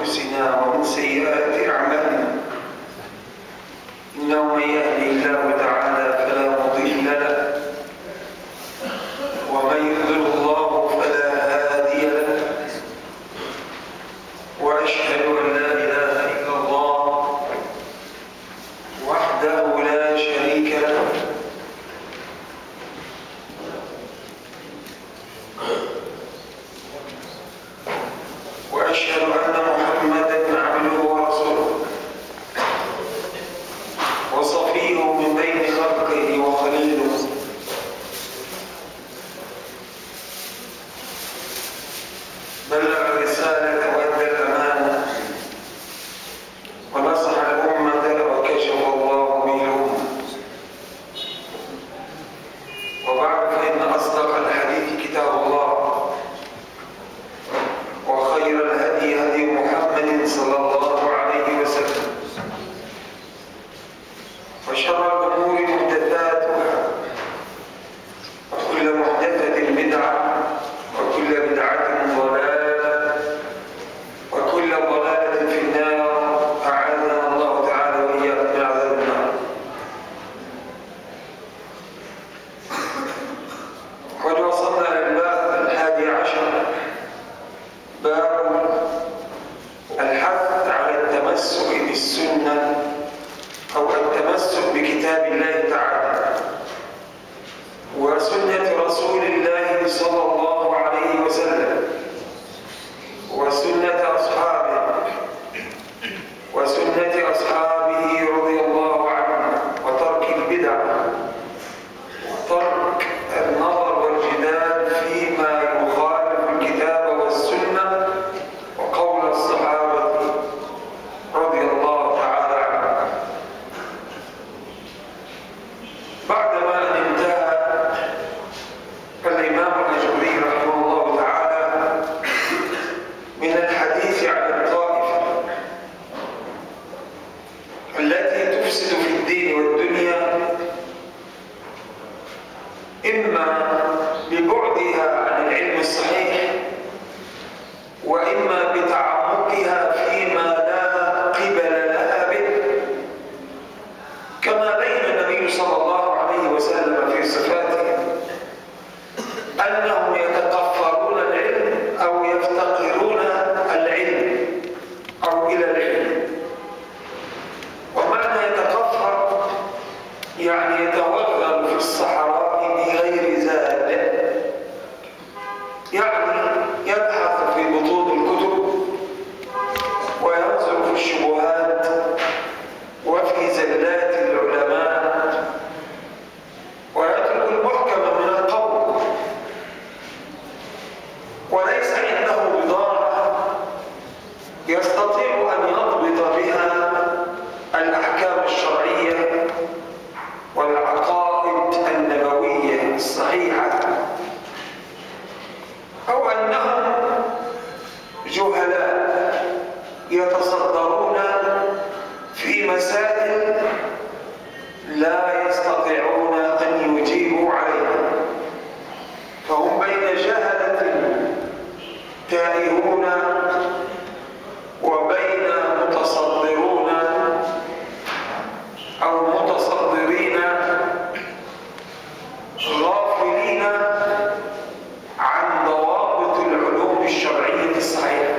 أنفسنا ومن سيئات أعمالنا إنه من يهدي الله تعالى فلا مضل له ومن يضلل الله فلا هادي له وأشهد أن لا إله إلا الله وحده لا شريك له وأشهد أن محمدا عبده ورسوله وصفيه من بين خلقه وخليله بلغ الرسالة وأدى الأمانة ونصح الأمة وكشف الله به الأمة وبعد فإن أصدق الحديث كتاب الله وخير الهدي هدي محمد صلى الله عليه وسلم وشر الأمور محدثاتها وكل محدثة بدعة وكل بدعة ضلالة وكل ضلالة في النار أعاذنا الله تعالى وإياكم من عذاب النار قد وصلنا للباب الحادي عشر باب الحث على التمسك بالسنة أو التمسك بكتاب الله تعالى وسنة رسول الله صلى الله عليه وسلم وسنة أصحابه وسنة أصحابه رضي الله عنهم وترك البدع وترك النظر والجدال فيما يخالف الكتاب والسنة وقول الصحابة رضي الله تعالى عنهم بعدما أن انتهى الإمام الأجوري رحمه الله تعالى من الحديث عن الطائفة التي تفسد في الدين والدنيا إما ببعدها عن العلم الصحيح وإما بتعمقها فيما لا قبل لها به كما بين النبي صلى الله عليه وسلم في صفاته أنهم يتقفرون العلم أو يفتقرون العلم أو إلى العلم ومعنى يتقفر يعني يتوغل في الصحراء بغير زاد يعني يبحث في بطون الكتب وينظر في الشبهات وفي زلات العلماء ويترك المحكم من القول وليس عنده بضاعة يستطيع أن يضبط بها الأحكام الشرعية والعقائد النبوية الصحيحة أو أنهم جهلاء يتصدرون في مسائل لا يستطيعون أن يجيبوا عليها فهم بين جهلة تائهون وبين متصدرون أو متصدرين غافلين عن ضوابط العلوم الشرعية الصحيحة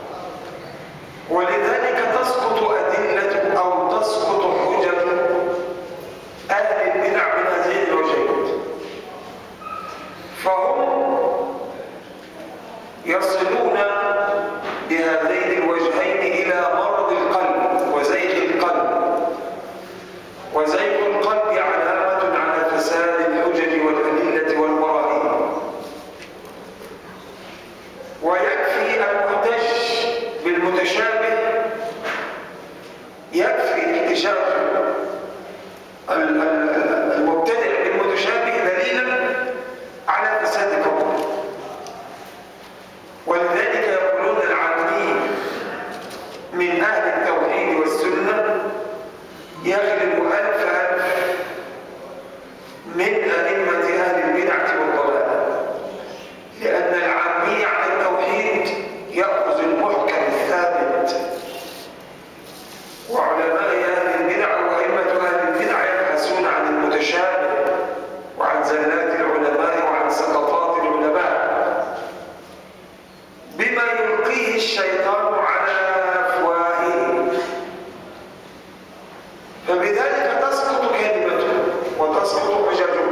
ولذلك تسقط أدلة أو تسقط حجج أهل البدع من هذين الوجهين فهم يصلون بهذين الوجهين إلى مرض القلب وزيغ القلب وزيغ القلب علامة على فساد الحجج والأدلة والبراهين ويكفي المحتج بالمتشابه يكفي احتجاج ال- ال- المبتدع بالمتشابه دليلا على فساد الحكم ولذلك يقولون العالمين من أهل التوحيد والسنة يغلب ألف ألف من أئمة أهل البدعة والضلال لأن العامي عن التوحيد يأخذ المحكم الثابت الشيطان على أفواههم فبذلك تسقط كلمته وتسقط حججه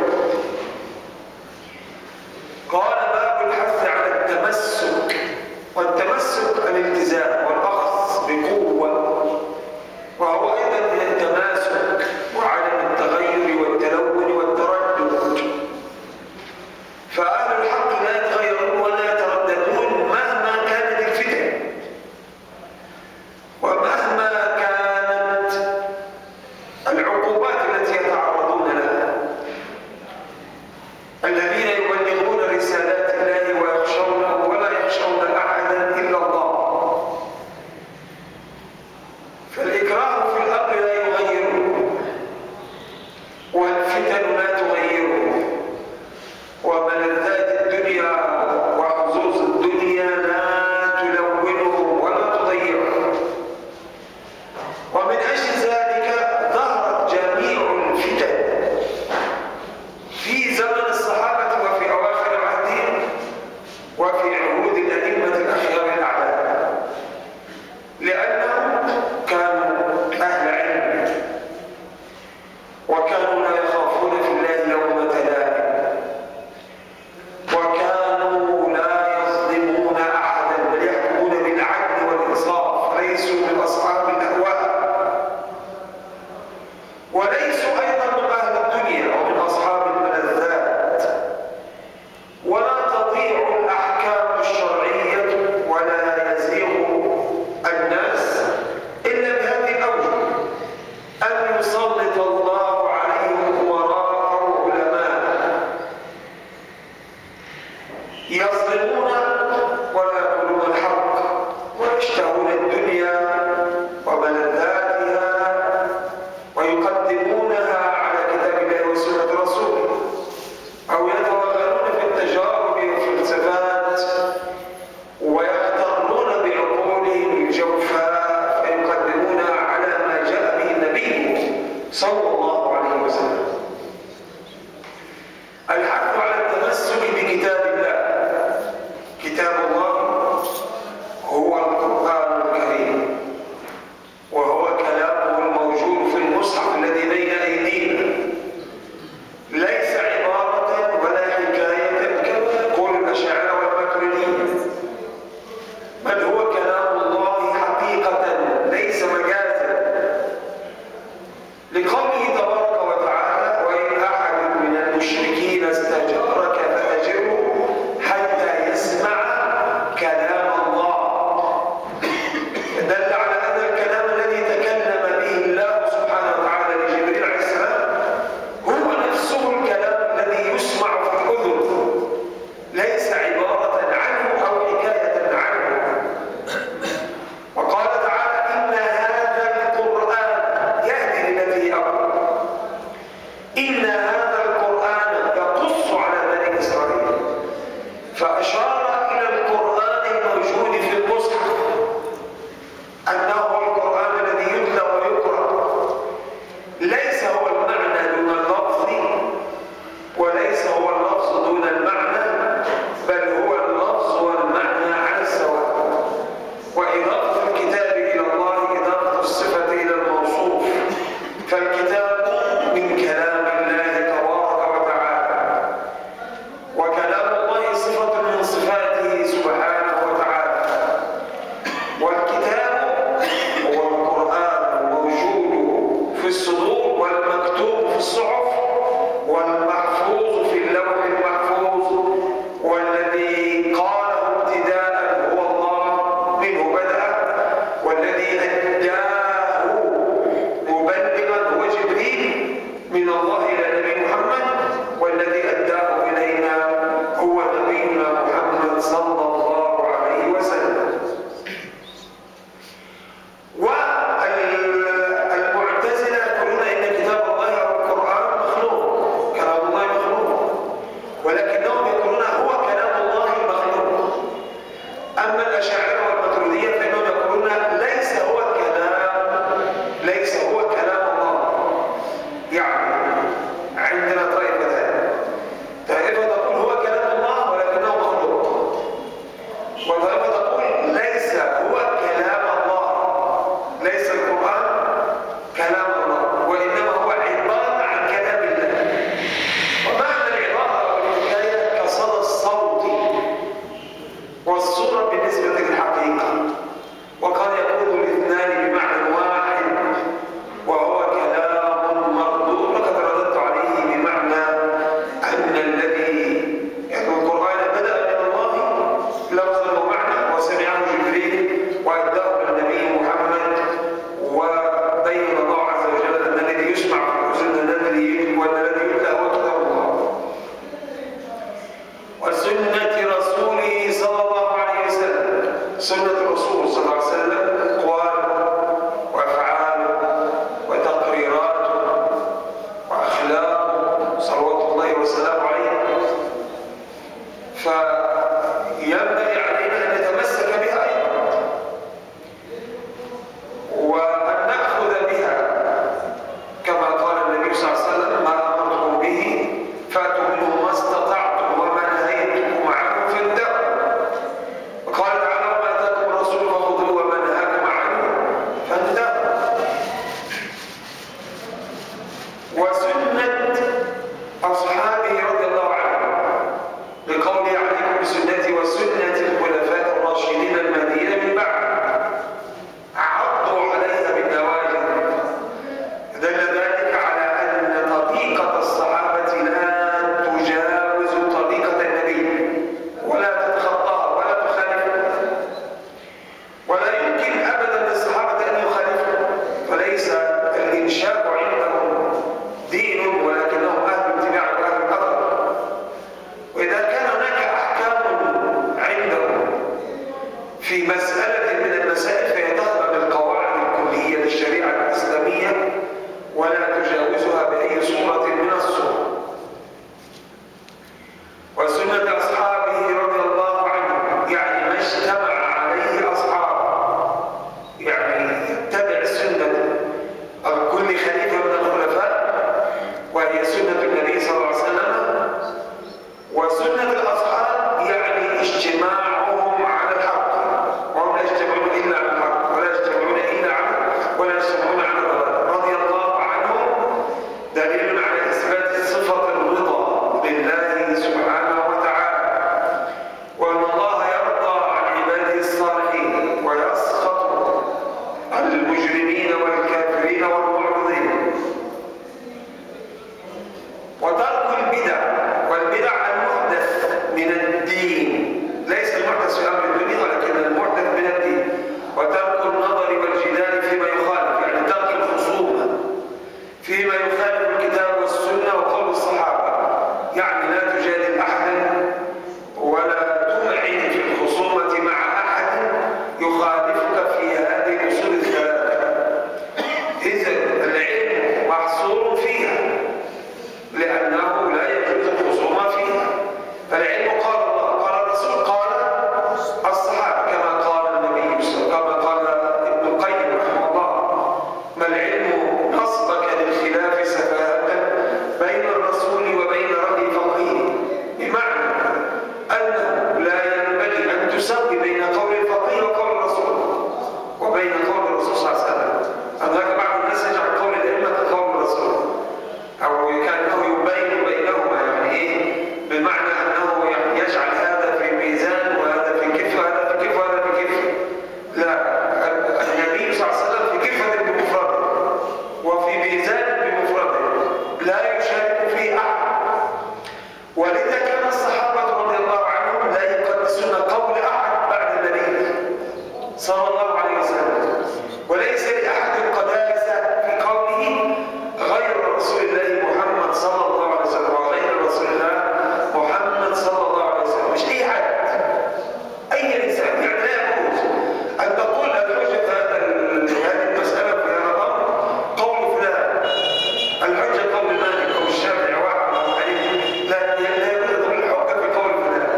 قال باب الحث على التمسك والتمسك الالتزام والأخذ بقوة وهو أيضا من التماسك وعدم التغير والتلون والتردد فأهل الحق لا يتغيرون ولا يترددون مهما كانت الفتن ومهما كانت العقوبات التي يتعرضون لها الذين يبلغون رسالات الله ويخشونه ولا يخشون احدا الا الله فالاكراه في الامر لا يغيره والفتن لا تغيره وملذات الدنيا وحظوظ الدنيا لا تلونه ولا تضيعه ومن أجل ذلك ظهرت جميع الفتن في زمن الصحابة وفي أواخر عهدهم وفي عهود الأئمة الأخيار الأعلام لأنهم كانوا أهل علم وكانوا لا يخافون في الله لومة لائم وكانوا لا يظلمون أحدا بل يحكمون بالعدل والإنصاف ليسوا من أصحاب الأهواء وليسوا أيضا من أهل الدنيا ومن أصحاب الملذات ولا تضيع الأحكام الشرعية ولا يزيغ الناس إلا بهذه الأوجه أن يسلط الله عليهم أمراء أو علماء يظلمون ولا يقولون الحق ويشتهون الدنيا وملذاتها ويقدمونها على كتاب الله وسنة رسوله أو يتوغلون في التجارب والفلسفات ويغترون بعقولهم الجوفاء فيقدمونها على ما جاء به النبي صلى الله عليه وسلم الحث على التمسك بكتاب الله كتاب الله هو القرآن الكريم وهو كلامه الموجود في المصحف الذي بين أيدينا ليس عبارة ولا حكاية كما يقول الأشاعرة والماتريدية بل هو كلام الله حقيقة ليس مجازا لقوله تبارك وتعالى وإن أحد من المشركين استجارك فأجره حتى يسمع كلام الله دل على أن الكلام الذي تكلم به الله سبحانه وتعالى لجبريل عليه السلام هو نفسه الكلام الذي يسمع في الأذن ليس عبارة عنه أو حكاية عنه وقال تعالى إن هذا القرآن يهدي للتي أقوى إن هذا القرآن يقص على بني إسرائيل فأشار إلى القرآن الموجود في المصحف أنه القرآن الذي يتلى ويقرأ ليس هو المعنى دون اللفظ وليس هو اللفظ دون المعنى بل هو اللفظ والمعنى على السواء وإضافة الكتاب إلى الله إضافة الصفة إلى الموصوف فالكتاب من كلام الله تبارك وتعالى وكلام الله صفة من صفاته سبحانه وتعالى والكتاب هو القرآن الموجود في الصدور والمكتوب في الصحف والمحفوظ في اللوح المحفوظ والذي قاله ابتداء هو الله منه بدأ والذي أداه مبلغا هو جبريل من الله إلى نبي محمد والذي أداه إلينا هو نبينا محمد صلى الله عليه وسلم والمعتزلة يقولون إن كتاب الله أو القرآن مخلوق كلام الله مخلوق ولكنهم يقولون هو كلام الله المخلوق أما الأشاعرة والماتريدية فإنهم يقولون ليس هو كلام ليس هو كلام الله يعني عندنا طائفتان طائفة تقول هو كلام الله ولكنه مخلوق وطائفة تقول ليس والصورة بالنسبة للحقيقة وقد يكون الاثنان بمعنى واحد وهو كلام مردود وقد رددت عليه بمعنى أن الذي يعني القرآن بدأ من الله لفظا ومعنى وسمعه جبريل وأداه من النبي محمد وبين الله عز وجل أن الذي يسمع في الأذن الذي يجب وأن الذي يتلى هو كتاب الله وسنة رسوله صلى الله عليه وسلم سنة الرسول صلى الله عليه وسلم أقوال وأفعال وتقريرات وأخلاق صلوات الله وسلامه عليه فينبغي علينا أن نتمسك بها أيضا وأن نأخذ بها كما قال النبي صلى الله عليه وسلم ما أمرتكم به فأتوا منه ما استطعتم وما نهيتكم عنه فانتهوا وقال تعالى وما أتاكم الرسول فخذوه وما نهاكم عنه فانتهوا وسنة أصحابه رضي الله عنهم لقوله عليكم بسنتي وسنة الخلفاء الراشدين المهديين من بعد عضوا عليها بالنواجذ دل ذلك على أن طريقة الصحابة لا تجاوز طريقة النبي ولا تتخطاها ولا تخالفها ولا يمكن أبدا للصحابة أن يخالفوا فليس الإنشاء عندهم دين ولكنهم أهل اتباع وأهل الأثر وإذا كان هناك أحكام عندهم في مسألة من المسائل فهي تخضع بالقواعد الكلية للشريعة الإسلامية ولا تجاوزها بأي صورة من الصور وسنة أصحابه رضي الله عنهم يعني ما اجتمع عليه أصحابه يعني يتبع سنة كل خليفة من الخلفاء وهي سنة النبي صلى الله عليه وسلم وسنة الأصحاب يعني اجتماعهم على الحق وهم لا يجتمعون إلا على الحق ولا يجتمعون إلا على ولا يجتمعون على الضلال رضي الله عنهم دليل على إثبات صفة الرضا لله سبحانه وتعالى وأن الله يرضى عن عباده الصالحين ويسخط عن المجرمين والكافرين والمعرضين وترك البدع والبدع المحدث من الدين ليس المحدث في امر الدنيا ولكن المحدث من الدين وترك النظر والجدال فيما يخالف يعني ترك الخصومه فيما يخالف الكتاب والسنه وقول الصحابه يعني لا تجادل احدا ولا تمعن في الخصومه مع احد يخالفك في هذه الاصول الثلاثه اذا العلم محصور فيها لأنه لا يجوز الخصومة فيها فالعلم قال الله قال الرسول قال الصحابة كما قال النبي كما قال ابن القيم رحمه الله ما العلم نصبك للخلاف سفاهة بين الرسول وبين رأي فقيه بمعنى أنه لا ينبغي أن تسوي بين قول الفقيه وقول الرسول وبين قول الرسول صلى الله عليه وسلم هناك بعض الناس يجعل قول الأئمة كقول الرسول أو كأنه يبين بينهما يعني إيه بمعنى أنه يعني يجعل هذا في ميزان وهذا في كفة وهذا في كفة وهذا في كفة لا النبي صلى الله عليه وسلم في كفة بمفرده وفي ميزان بمفرده لا يشارك فيه أحد ولذا كان الصحابة رضي الله عنهم لا يقدسون قول أحد بعد النبي صلى الله عليه وسلم وليس لأحد قداسة في قوله غير رسول الله محمد صلى الله عليه وسلم وغير رسول الله محمد صلى الله عليه وسلم مش أي حد أي إنسان يعني لا يجوز أن تقول الحجة في هذا هذه المسألة في هذا الأمر قول فلان الحجة قول مالك أو الشافعي أو أحمد أو حنيفة لا لا يجوز أن تقول الحجة في قول فلان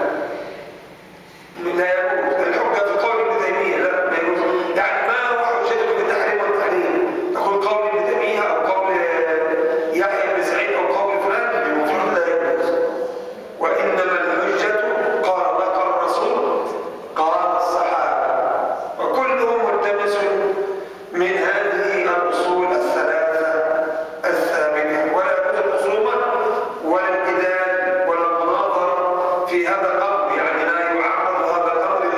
لا يجوز الحجة في قول ابن تيمية لا ما يجوز يعني ما هو حجتك في التحريم والتحريم تقول قول ابن تيمية أو قول يحيى بن سعيد أو قول فلان المفروض لا يجوز وإنما الحجة قال الله قال الرسول قال الصحابة وكلهم ملتمس من هذه الأصول الثلاثة الثابتة ولا يجوز الخصومة ولا الجدال ولا المناظرة في هذا الأمر يعني لا يعرض هذا الأمر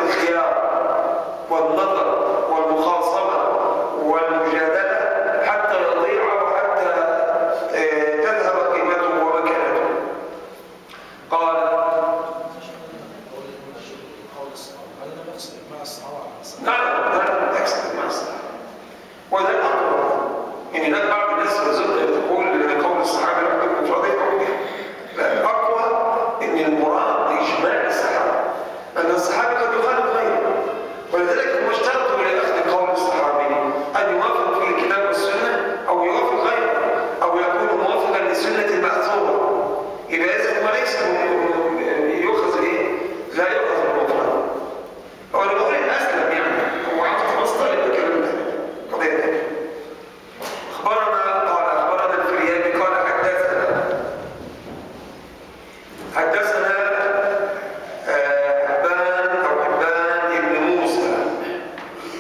نعم نعم تكسب مع الصحابة وده الأقوى يعني هناك بعض الناس تقول قول الصحابة لا يحب مفردهم لا الأقوى إن المراد إجماع الصحابة أن الصحابي قد يخالف غيره ولذلك هم اشترطوا لأخذ قول الصحابي أن يوافق في الكتاب والسنة أو يوافق غيره أو يكون موافقا للسنة المأثورة إذا إذا هو ليس يؤخذ إيه؟ لا يؤخذ المفرد هو أنا بقول الأسلم يعني هو عقد مصدر يبقى كلام ده قضية تانية أخبرنا قال أخبرنا الفريابي قال حدثنا حدثنا حبان أو حبان بن موسى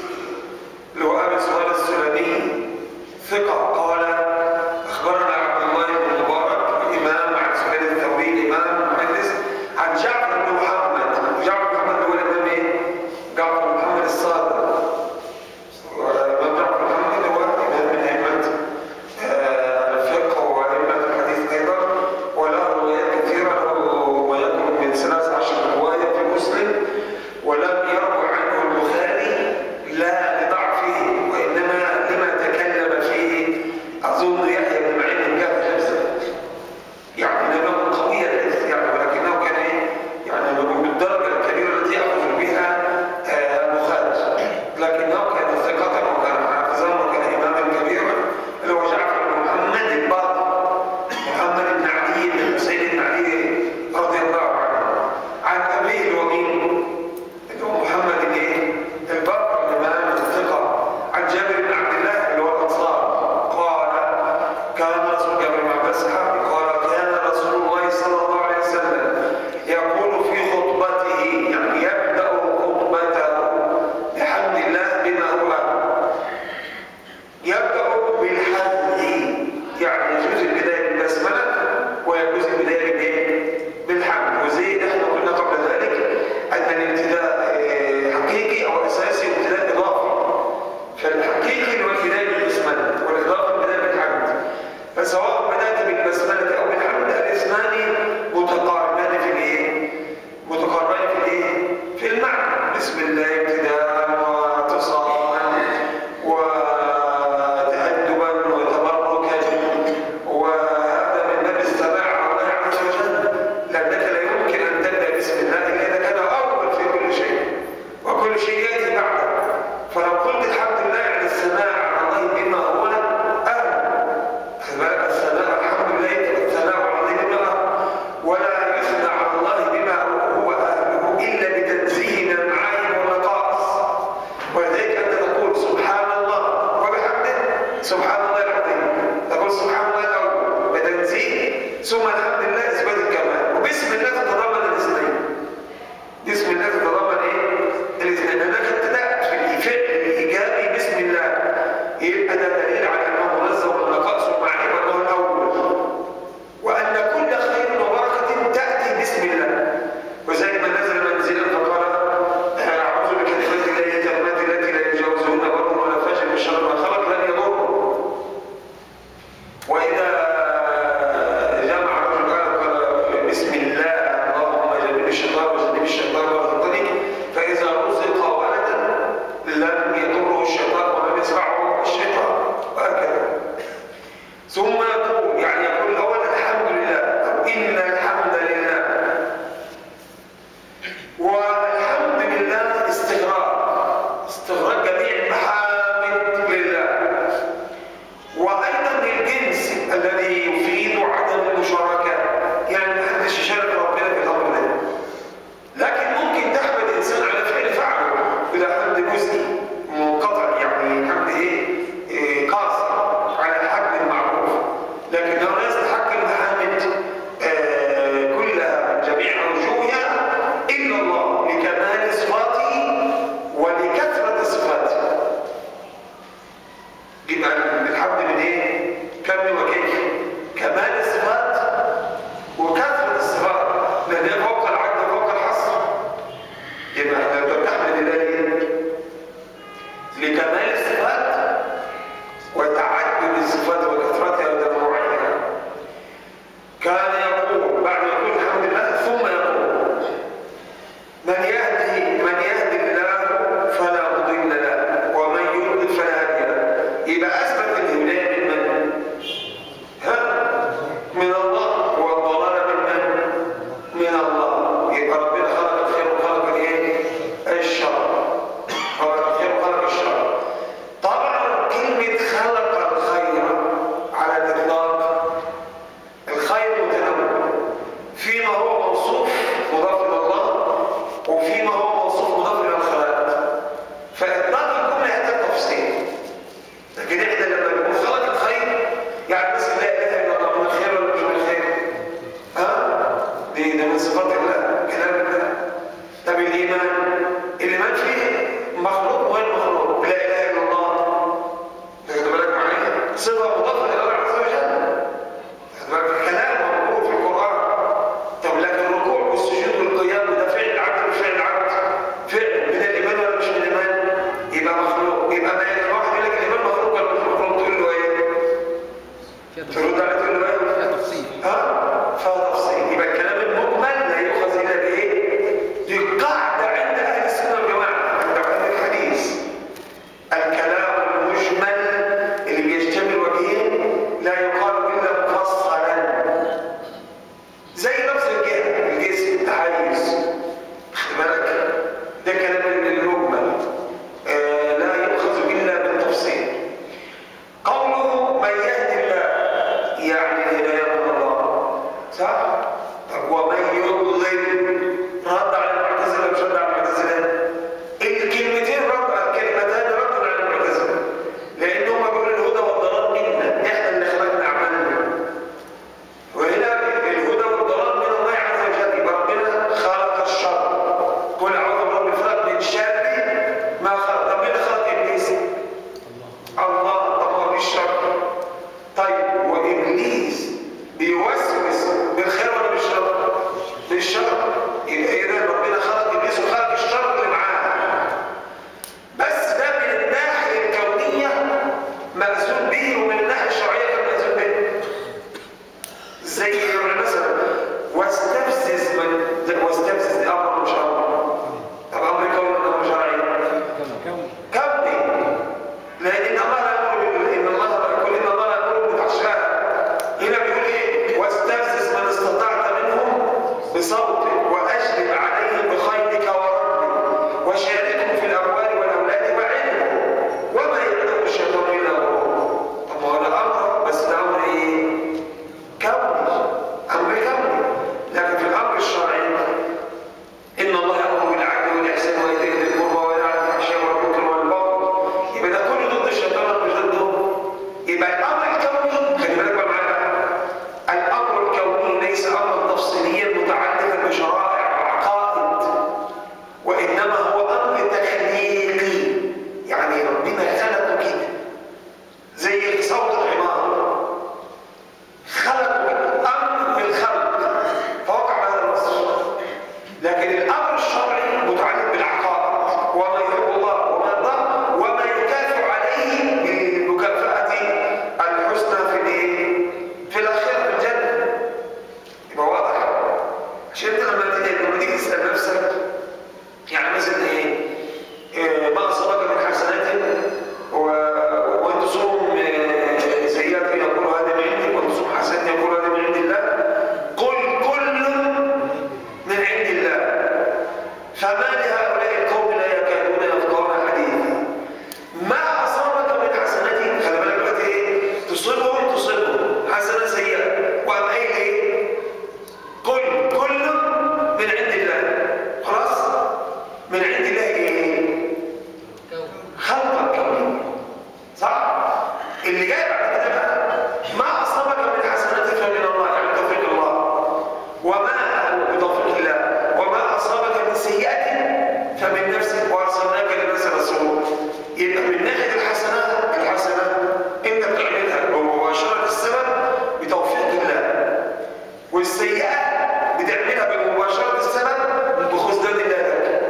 الله ايه؟ خلقا كونيا صح؟ اللي جاي بعد كده بقى ما اصابك من حسنات فمن الله يعني توفيق الله وما بتوفيق الله وما اصابك من سيئات فمن نفسك وارسلناك للناس رسولا يبقى من ناحيه الحسنات الحسنات انت بتعملها بمباشره السبب بتوفيق الله والسيئات بتعملها بمباشره السبب بخذلان الله لك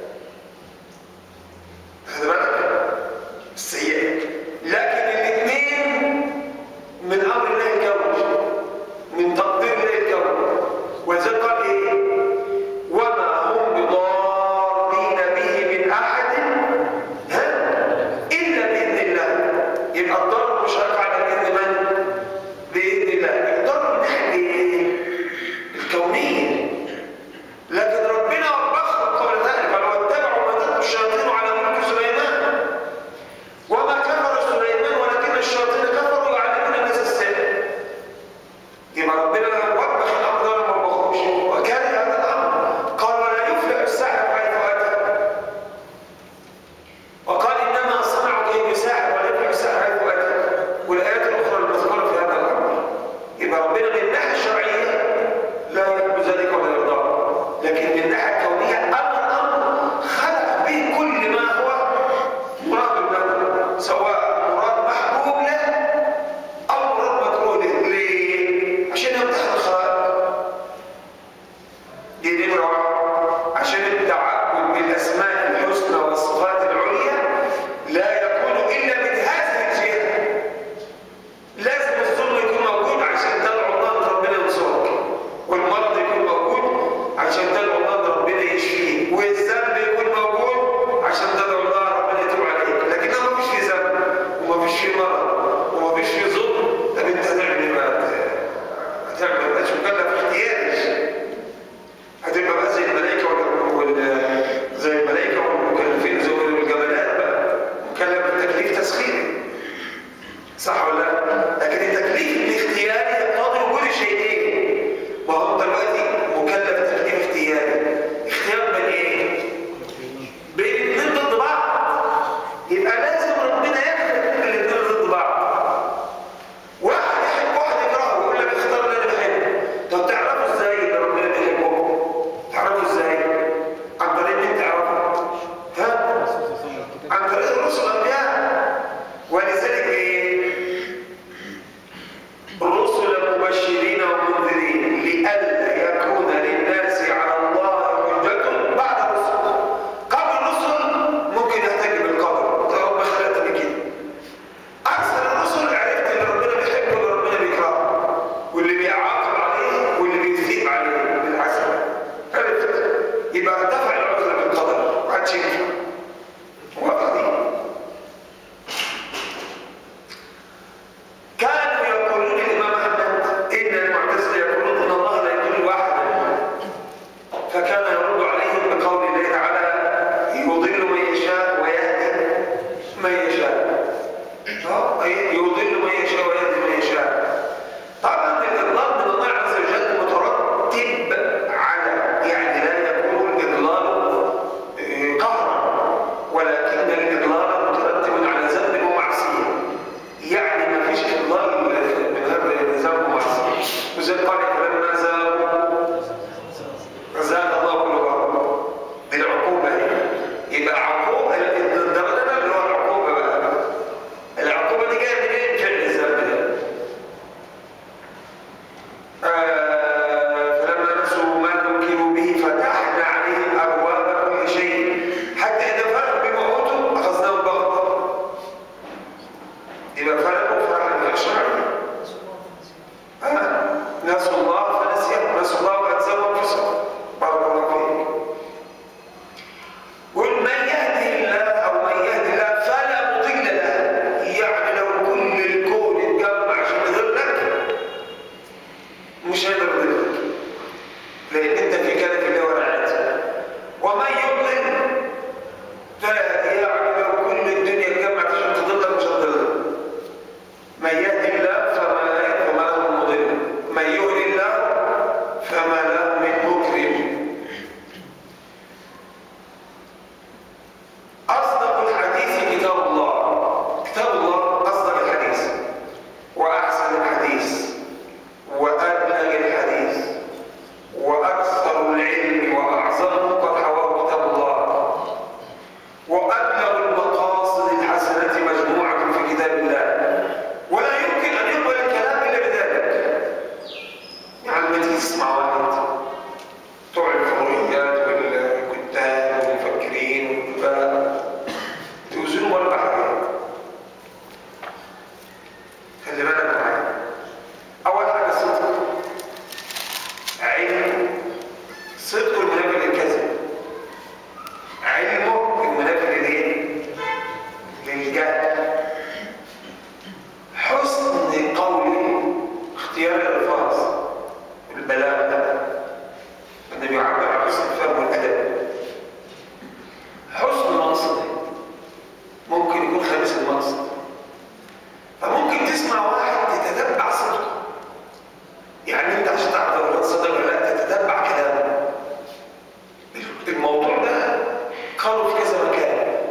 خد بالك السيئات لكن الاثنين من امر الله الكون من تقدير الله الكون وذلك قال ايه وما هم بضارين به من احد ها الا باذن الله يبقى الضرر مش هيقع على باذن من باذن الله الضرر من ناحيه ايه الكونيه لكن ربنا وبخهم قبل ذلك ولو اتبعوا ما تتلو الشياطين على ملك سليمان وما كفر سليمان ولكن الشياطين كفروا يعلمون الناس السحر يبقى ربنا وبخ الامر ده ما وبخوش وكان هذا الامر قال ولا يفلح الساحر حيث اتى وقال انما صنعوا كيد ساحر ولا يفلح الساحر حيث اتى والايات الاخرى المذكوره في هذا الامر يبقى ربنا من الناحيه الشرعيه لا يحب ذلك ولا يرضاه لكن من الناحيه الكونيه امر امر خلق به كل ما هو مراد له سواء مراد محبوب له او مراد مكروه له ليه؟ عشان يمتحن الخلق دي نمره واحد عشان التعبد بالاسماء الحسنى والصفات العليا لا يكون الا من هذه الجهه لازم الظلم يكون موجود عشان تدعو الله ان ربنا ينصرك والمرض يكون موجود عشان تدعو الله ان ربنا يشفيك والذنب يكون موجود عشان تدعو الله ربنا يتوب عليك لكن لو مفيش في ذنب ومفيش في مرض ومفيش في ظلم طب انت هتعمل ايه بقى؟ هتعمل مش مكلف احتياج هتبقى بقى زي الملائكه ولا ولا- زي الملائكه والمكلفين زي الجبلات بقى مكلف بتكليف تسخيري صح ولا لا؟ لكن التكليف الاختياري يقتضي وجود شيئين وهو دلوقتي مكلف تكليف اختياري اختيار بين ايه؟ بين الاثنين ضد بعض يبقى لازم ربنا يخلق الاثنين ضد بعض واحد يحب واحد يكرهه ويقول لك اختار اللي انا بحبه طب تعرفوا ازاي ان ربنا بيحبه؟ تعرفوا ازاي؟ عن طريق مين تعرفه؟ ها؟ عن طريق الرسل الانبياء ولذلك ايه؟ رسلا مبشرين ومنذرين لئلا يكون للناس على الله حجة بعد الرسل قبل الرسل ممكن يحتاج بالقدر ده رب خلقتني كده أكثر الرسل عرفت اللي ربنا بيحبه واللي ربنا بيكرهه واللي بيعاقب عليه واللي بيثيب عليه بالحسنة عرفت يبقى ارتفع العذر بالقدر ما عادش ينفع واضح دي كانوا يقولون الإمام أحمد إن المعتزلة يقولون إن الله لا يضل واحدا فكان يرد عليهم بقول الله تعالى يضل من يشاء ويهدي من يشاء آه، أي يضل من يشاء ويهدي من يشاء طبعا الإضلال من الله عز وجل مترتب على يعني لا يكون الإضلال آه، قهرا ولكن الإضلال مترتب على ذنب ومعصية يعني ما فيش إضلال من غير ذنب ومعصية وزي قال فلما زاغوا زاد الله قلوبهم بالعقوبة هي. يبقى العقوبة الدرجة ده اللي هو العقوبة بقى العقوبة دي جاية منين؟ فعل الذنب ده آه، فلما نسوا ما ذكروا به فتحنا عليهم أبواب كل شيء حتى إذا فرحوا بما أوتوا أخذناهم بغتة يبقى فرقوا فرحا غير شرعي آه، نسوا الله فنسيهم نسوا الله وأنساهم أنفسهم بارك الله فيك قل من يهدي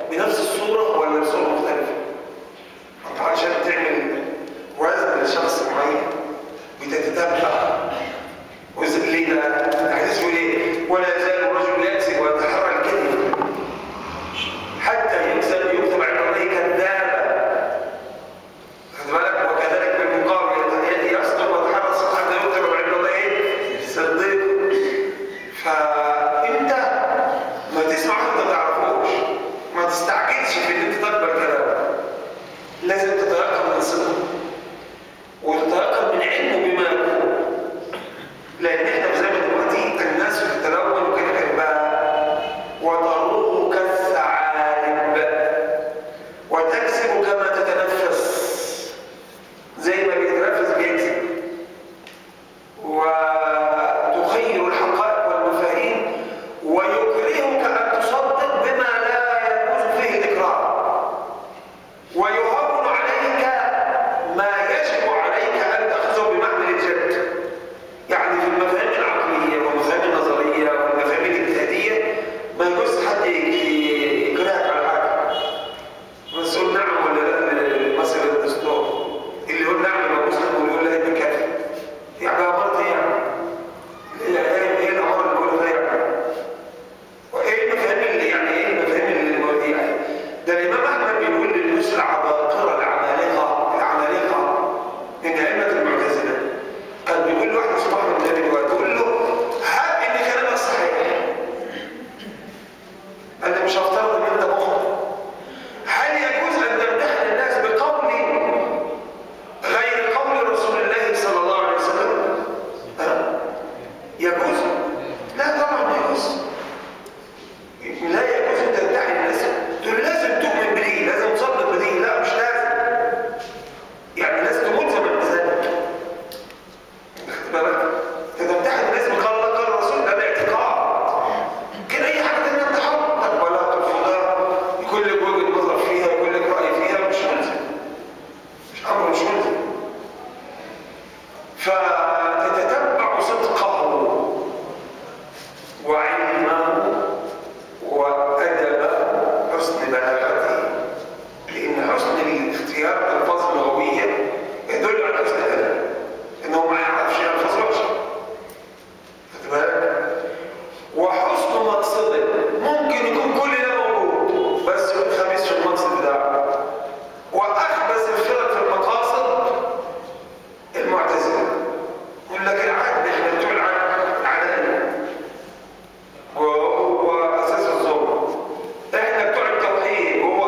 بنفس الصورة ولا بصورة مختلفة انت عشان تعمل وزن لشخص معين بتتتبع وزن ليه بقى؟ الحديث بيقول ايه؟ ولا يزال الرجل يكذب ويتحرى الكذب حتى يكذب يكتب عند الله كذابا خد بالك وكذلك بالمقابل يصدق ويتحرى الصدق حتى يكتب عند الله ايه؟ صديق فانت ما تسمع انت ما تعرفوش ما تستعجلش في ان انت تقبل كلامه لازم تتيقن من صدقه وتتيقن من علمه بما يقول لان احنا في زمن دلوقتي الناس بتتلون وكده كان بقى وتروه كالثعالب وتكسب كما تتنفس زي ما بيتنفس بيكسب وتخير الحقائق والمفاهيم ويكرهك ان تصدق بما لا يجوز فيه الاكراه ويهون عليك ما يجب عليك ان تاخذه بمحمل الجد يعني في المفاهيم العقليه والمفاهيم النظريه والمفاهيم الاجتهاديه ما يجوز حد يكرهك على حاجه بس قول نعم ولا لا مثلا الدستور اللي يقول نعم يبقى مسلم واللي يقول لا يبقى كافر يعني امرت ايه يعني؟ ايه ايه الامر اللي بيقوله ده يعني؟ وايه المفاهيم اللي يعني ايه المفاهيم اللي يعني ده الامام احمد بيقول للناس العباقره العمالقه العمالقه من ائمه المعتزله كان بيقول له واحد اسمه احمد بن ابي تقول له هات ان كلامك صحيح انا مش هفترض ان انت مخطئ هل يجوز ان تمتحن الناس بقول غير قول رسول الله صلى الله عليه وسلم ها؟ يجوز لا طبعا ما يجوز لا يجوز ان تمتحن الناس تقول لازم تؤمن بدي لازم تصدق بدي لا مش لازم يعني لازم تملزم بذلك خد بالك انت تمتحن الناس بقول الله قال الرسول ده باعتقاد كده اي حاجه تانيه انت حر تقبلها ترفضها يكون لك وجهه نظر فيها يكون لك راي فيها مش ملزم مش امر مش ملزم فتتتبع صدقه وعلمه وادبه حسن بلاغته لان حسن الاختيار الالفاظ اللغويه يدل على حسن الادب انه ما يعرفش الفاظ وحشه خد بالك وحسن مقصده ممكن يكون كل ده موجود بس يكون خبيث في المقصد بتاعه واخبث الفرق في المقاصد المعتزله يقول لك العدل احنا بتوع العدل العداله وهو اساس الظلم احنا بتوع التوحيد وهو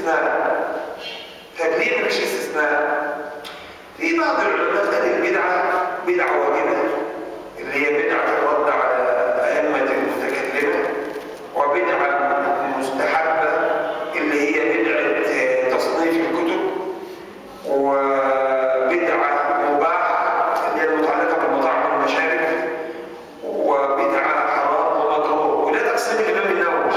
استثناء طب ليه مفيش استثناء؟ في بعض العلماء قال البدعة بدعة واجبة اللي هي بدعة الرد على أئمة المتكلمة وبدعة مستحبة اللي هي بدعة تصنيف الكتب وبدعة مباحة اللي هي المتعلقة بالمطاعم والمشارب وبدعة حرام ومكروه وده تقسيم الإمام النووي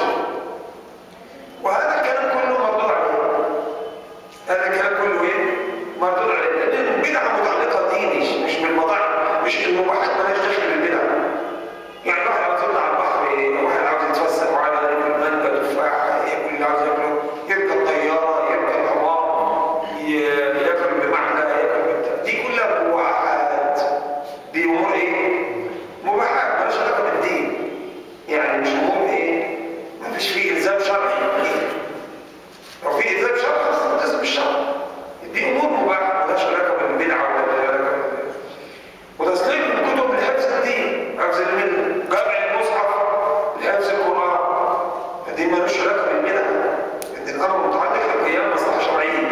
وهذا الكلام كله مردود عليه هذا الكلام كله ايه؟ مردود عليه لأن البدعة متعلقة ديني مش- مش بالمطاعم مش المباحات مالهاش دخل بالبدع يعني واحد عاوز يطلع على البحر إيه؟ واحد عاوز يتفسح وعاوز ياكل مانجا تفاح ياكل اللي عاوز ياكله يركب طيارة يركب حمار ي- ياكل بمعنى ياكل بتاع دي كلها مباحات دي امور ايه؟ مباحات مالهاش علاقة بالدين يعني مش امور ايه؟ ما فيش فيه الزام شرعي لو في إلزام شرعي خلاص تلتزم بالشرع دي أمور مباحة مالهاش علاقة بالبدعة ولا لها علاقة بال- وتسليم الكتب لحفظ الدين حفظ الملة جمع المصحف لحفظ القرآن فدي مالوش علاقة بالبدعة إن الأمر متعلق بقيام مصلحة شرعية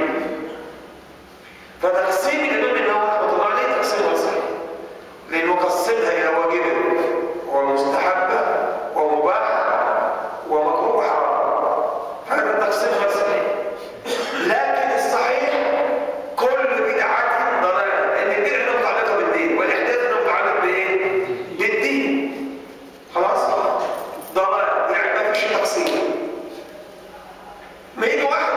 فتقسيم الإمام النووي رحمة الله عليه تقسيم وصفي لأنه قسمها إلى واجبة ومستحبة ومباحة ومكروه وحرام هذا التقسيم وصفي لكن الصحيح كل بدعة ضلالة لأن البدعة متعلقة بالدين والإحداث متعلق بإيه؟ بالدين خلاص؟ ضلال يعني ما فيش تقسيم ما يجي واحد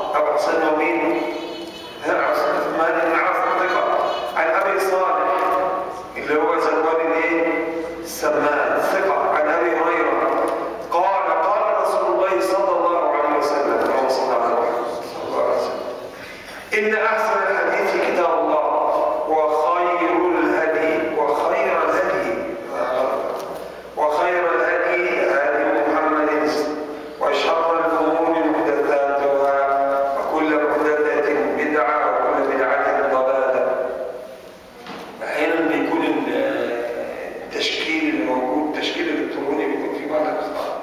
ابو حسين ومين؟ ها عثمان بن عاص ثقه عن ابي صالح اللي هو زوال الايه؟ السمان ثقه عن ابي هريره قال قال رسول الله صلى الله عليه وسلم اللهم صل على محمد صلى الله عليه وسلم ان احسن الحديث كتاب الله وخير الهدي وخير الهدي وخير الهدي هدي محمد وشر الامور محدثاتها وكل محدثه بدعه وكل بدعه ضلاله احيانا بيكون ال- التشكيل اللي موجود تشكيل الكتروني بيكون فيه بعض الاخطاء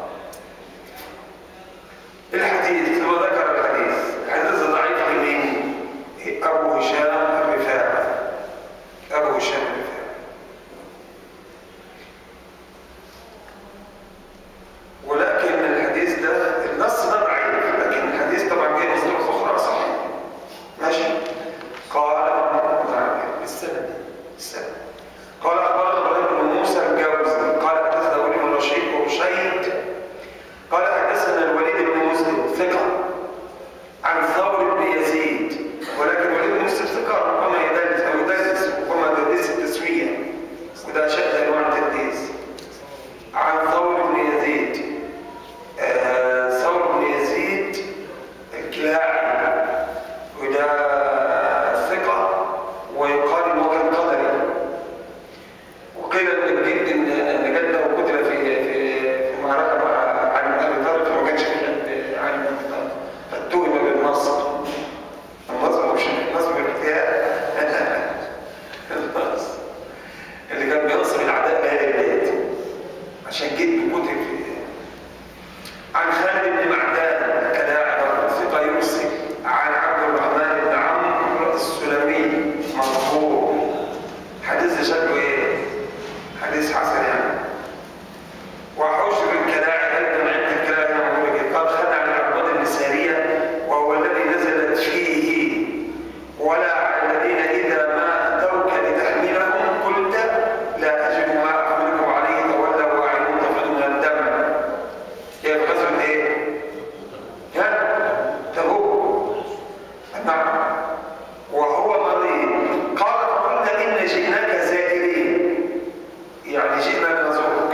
الحديث هو ذكر الحديث الحديث ضعيف لمين؟ ابو هشام الرفاعي ابو هشام الرفاعي ولكن الحديث ده النص ده ضعيف لكن الحديث طبعا جاي مصدر اخرى صحيح ماشي قال نعم بالسند السند قال اخبرنا ابراهيم بن موسى الجوزي قال حدثنا ولي بن رشيد ورشيد قال حدثنا الوليد بن مسلم ثقه عن ثور بن يزيد ولكن وليد بن مسلم ثقه ربما يدلس او يدلس ربما يدلس التسويه وده شد انواع التدليس عن ثور بن يزيد آه، ثور بن يزيد الكلاعي وده ثقة ويقال انه كان قدري وقيل ان الجد ان ان جده قتل في في في معركه مع عن ابي طالب فما كانش بيحب علي بن ابي طالب فاتهم بالنصر النصر مش النصر بالاجتهاد النصر اللي كان بينصر العداء باهل البيت عشان جد قتل في عن خالد بن معدان كلاعب ثقة يرسل عن عبد الرحمن بن عمرو السلمي مرفوع حديث شكله ايه؟ حديث حسن يعني وحشر الكلاعب ايضا عند الكلاعب هنا موجود كده قال خدع العباد بن ساريه وهو الذي نزلت فيه ولا على الذين اذا ما اتوك لتحملهم قلت لا اجد ما احملكم عليه تولوا واعينهم تفيض من الدم هي في غزوه ايه؟ ها؟ تبوك نعم وهو مريض قال فقلنا ان جئناك زائرين يعني جئنا لنزورك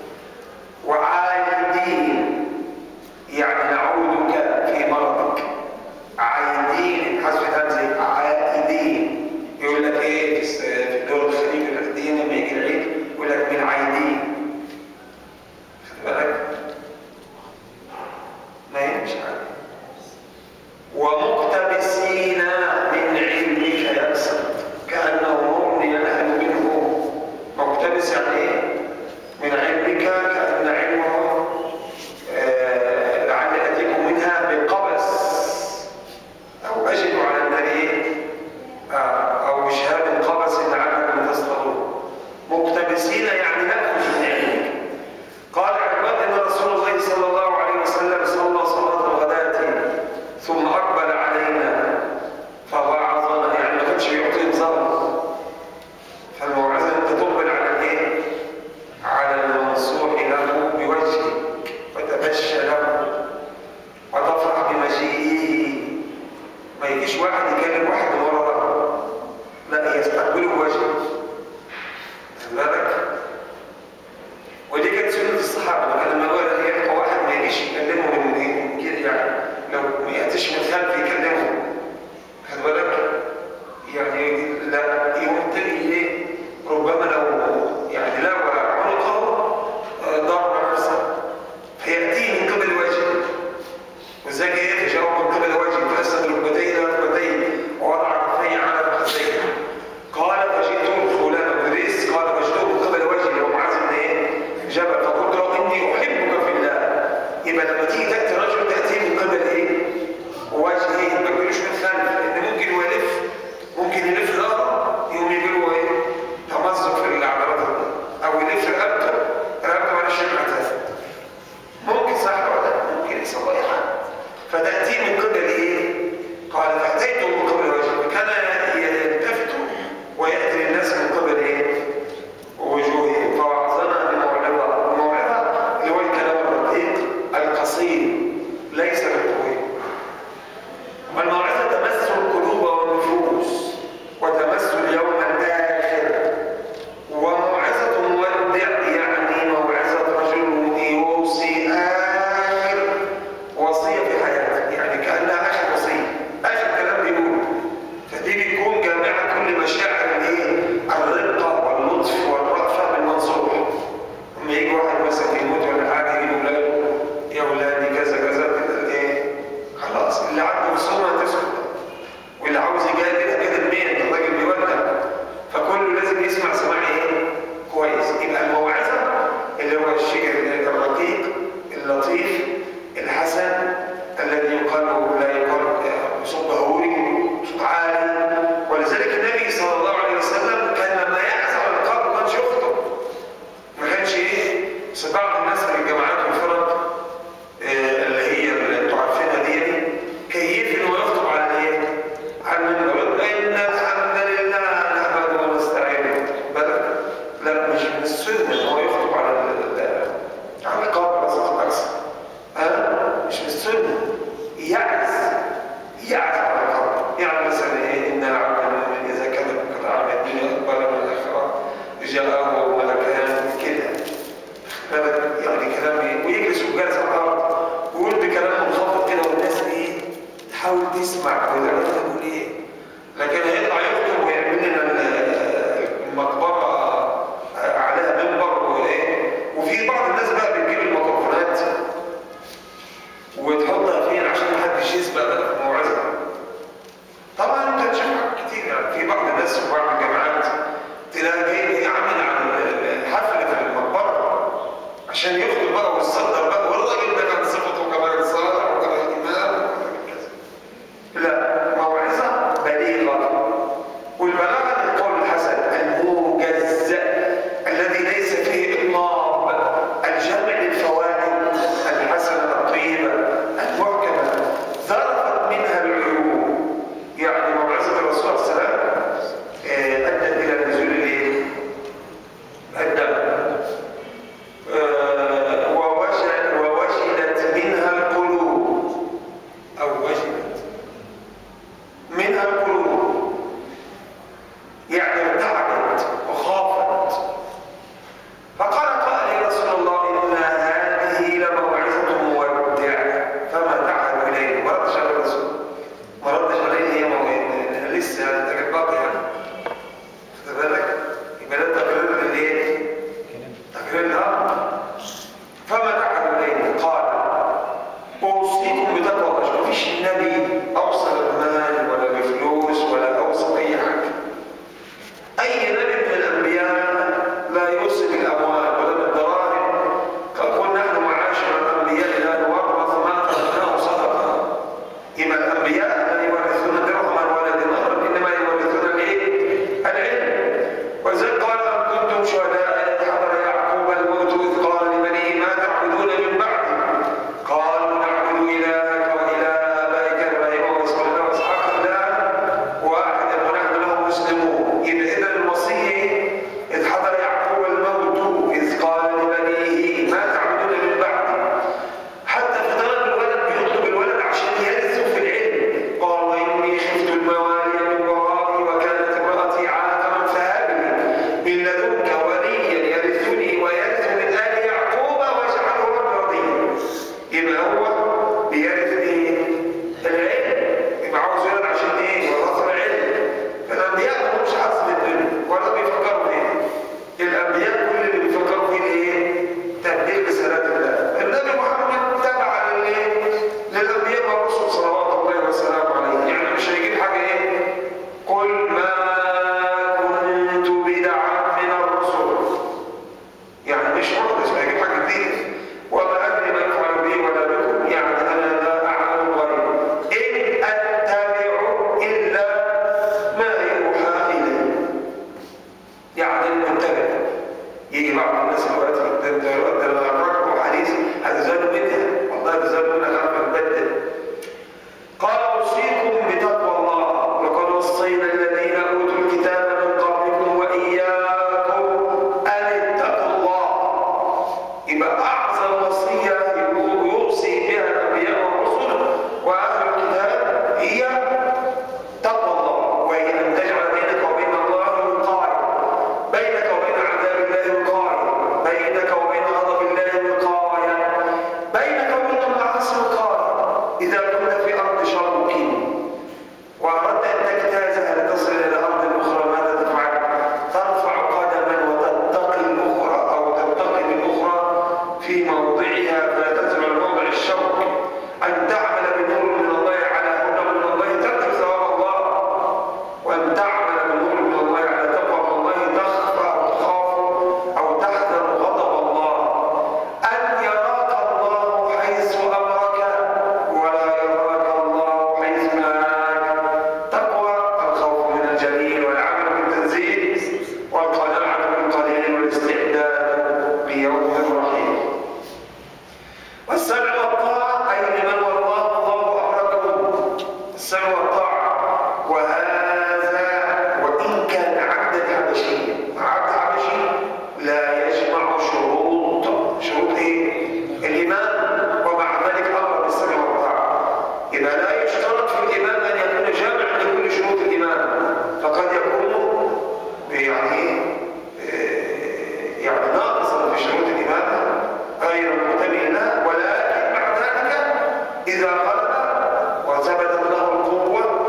وعائدين يعني نعودك في مرضك عائدين حسب همزه عائدين يقول لك ايه في الس- في دول الخليج يقول لك دين لما يجي العيد يقول لك من عايدين خد بالك ما يمشي عادي ومقتبسين من علمك يأسر كأنه نور ينهل منه مقتبس يعني ايه؟ من علمك كأن علمه آه، لعل أتيكم منها بقبس أو أجد على النار إيه؟ آه، أو شهاب قبس لعلكم تصطلون مقتبسين يعني نأخذ من علمك قال عباد ان رسول الله صلى الله عليه وسلم صلى صلاه الغداة ثم اقبل علينا فوعظنا يعني ما كانش بيعطيهم ظهر فالموعظه انت تقبل على الايه؟ على المنصوح له بوجهك وتبشى له وتفرح بمجيئه ما يجيش واحد يكلم واحد من ورا ظهره لا يستقبله بوجهه خد بالك ودي كانت سنة الصحابة لما هو يلقى واحد ما يجيش يكلمه من من كده يعني لو ما يأتيش من خلف يكلمه خد بالك يعني لا يوم تاني ايه ربما لو يعني لو عنقه آه، ضرب نفسه فيأتيه من قبل وجهه وازاي ايه يتجاوب من قبل وجهه فأسد ركبتيه إلى ركبتيه ووضع كفيه على فخذيه قال فجئت فلان بن ادريس قال فجئته من قبل وجهي ومعاذ بن ايه جبل فقلت له اني تعبد انا تقول ايه لكن هيطلع يخطب ويعمل لنا ال- المقبره عليها منبر وايه وفي بعض الناس بقى بتجيب الميكروفونات وتحطها فين عشان محدش يسبق بقى في الموعظه طبعا انت تشوف حاجات كتير يعني في بعض الناس في بعض الجامعات تلاقي جاي عامل عن الحفل في المقبره عشان يخطب بقى ويتصدر بقى والراجل ده كان صفته كمان صالح وكمان امام وكمان كذا لا موعظه بليغه والبلاغه القول الحسن الموجز الذي ليس فيه اطناب الجمع للفوائد الحسنه الطيبه المحكمه ذرفت منها العيوب يعني موعظه الرسول صلى الله عليه وسلم آه، ادت الى نزول الايه؟ الدم آه، ووجل- ووجلت منها القلوب او وجلت منها القلوب يعني ارتعدت وخافت فقال قائل يا رسول الله ان هذه لموعظه مودع فما تعهد اليه ما ردش على الرسول ما ردش عليه هي موعظه لسه ده كان باقي يعني خد بالك يبقى ده تقرير للايه؟ تقرير الامر فما تعهد اليه قال اوصيكم بتقوى الله مفيش نبي اوصى بالمال ولا بفلوس ولا اوصى باي حاجه أي نبي من الأنبياء لا يوصي بالأموال ولا بالدراهم قال نحن معاشر الأنبياء لا نورث ما تركناه صدقة يبقى الأنبياء لا يورثون درهما ولا دينارا إنما يورثون الإيه؟ العلم وإذ قال أم كنتم شهداء إذ حضر يعقوب الموت إذ قال لبنيه ما تعبدون من بعدي قالوا نعبد إلهك وإله آبائك إبراهيم وإسماعيل وإسحاق إلها واحدا ونحن له مسلمون يبقى إذا الوصية إذ حضر يعقوب الموت إذ قال لبنيه ما تعبدون من بعدي حتى في طلب الولد بيطلب الولد عشان يرثوا في العلم قال وإني خفت الموالي من ورائي وكانت امرأتي عاقرا فهب لي من لدنك وليا يرثني ويرث من آل يعقوب واجعله ربي رضيا يبقى هو بيرث ايه؟ العلم يبقى عاوز ولد عشان ايه؟ ورث العلم فالأنبياء ما لهمش حظ في الدنيا ولا بيفكروا فيه الأنبياء كل اللي بيفكروا فيه ايه؟ تبليغ رسالات الله النبي محمد تبع للايه؟ للأنبياء والرسل صلوات الله وسلامه عليه يعني مش هيجيب حاجة ايه؟ قل ما كنت بدعا من الرسل يعني مش محدث ما يجيب حاجة جديدة وما أدري ما يفعل بي ولا بكم يعني أنا لا أعلم الغيب إن أتبع إلا ما يوحى إلي يعني المتبع يجي بعض الناس دلوقتي قدام دلوقتي لما أقرأ حديث هتزالوا منها والله تزالوا منها غير مبدل قال أوصيكم بتقوى الله لقد وصينا الذين أوتوا الكتاب من قبلكم وإياكم أن اتقوا الله يبقى أعظم وصية يوصي بها الأنبياء والرسل وأهل الكتاب هي تقوى الله وهي أن تجعل بينك وبين الله وقاية بينك وبين عذاب الله وقاية بينك وبين غضب الله وقاية بينك وبين المعاصي وقاية إذا كنت في أرض شوك وأردت أن تجتازها لتصل إلى أرض أخرى ماذا تفعل؟ ترفع قدما وتتقي الأخرى أو تتقي بالأخرى في موضعها فلا تنزل عن موضع الشوك أن تعمل بنور من الله على هدى من الله ترجو ثواب الله وأن تعمل بنور من الله على تقوى من الله تخفى أو تخاف أو تحذر غضب الله أن يراك الله حيث أمرك ولا يراك الله حيث نهاك تقوى الخوف من الجليل والعمل بالتنزيل والقناعة بالقليل والاستعداد ليوم رحيم والسمع والطاعة أي لمن والله الله أمركم السمع والطاعة وهذا وإن كان عبدا حبشيا عبد حبشي لا يجمع شروط شروط إيه؟ الإيمان ومع ذلك أمر بالسمع والطاعة إذا لا يشترط في الإيمان أن يكون جامعا لكل شروط الإيمان فقد يكون يعني آه، يعني ناقصا في شروط الإيمان غير مكتمل لها ولكن مع ذلك إذا غلب وثبتت له القوة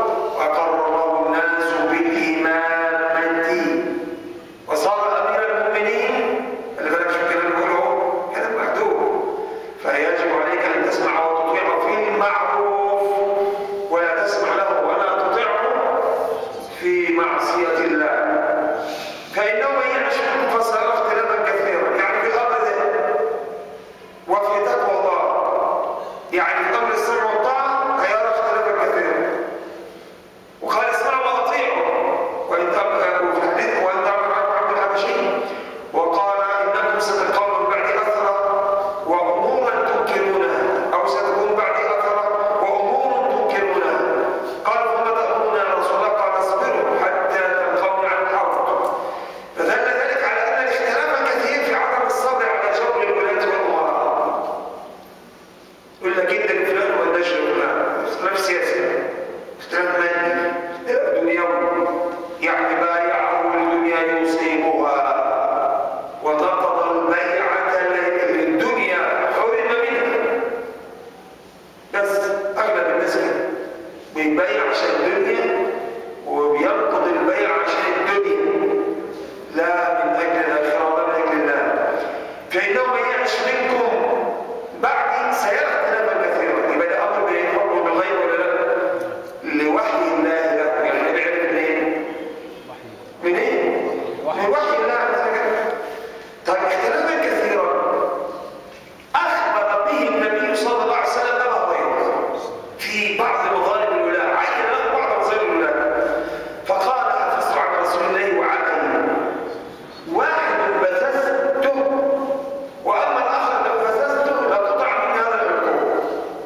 بيبيع عشان الدنيا وبينقض البيع عشان الدنيا لا من أجل الآخرة ولا من أجل الله فإنه من يعش منكم بعدي سيرى اختلافا كثيرا يبقى ده أمر بينهم بالغيب ولا لا؟ لوحي الله له يعني بيعرف منين؟ منين؟ من وحي الله عز وجل طيب اختلافا كثيرا أخبر به النبي صلى الله عليه وسلم أبا هريرة في بعض مظالم الولاء عين له بعض مظالم الولاء فقال حفظت عن رسول الله وعقل واحد بثثته وأما الآخر لو بثثته لقطع من هذا الحكم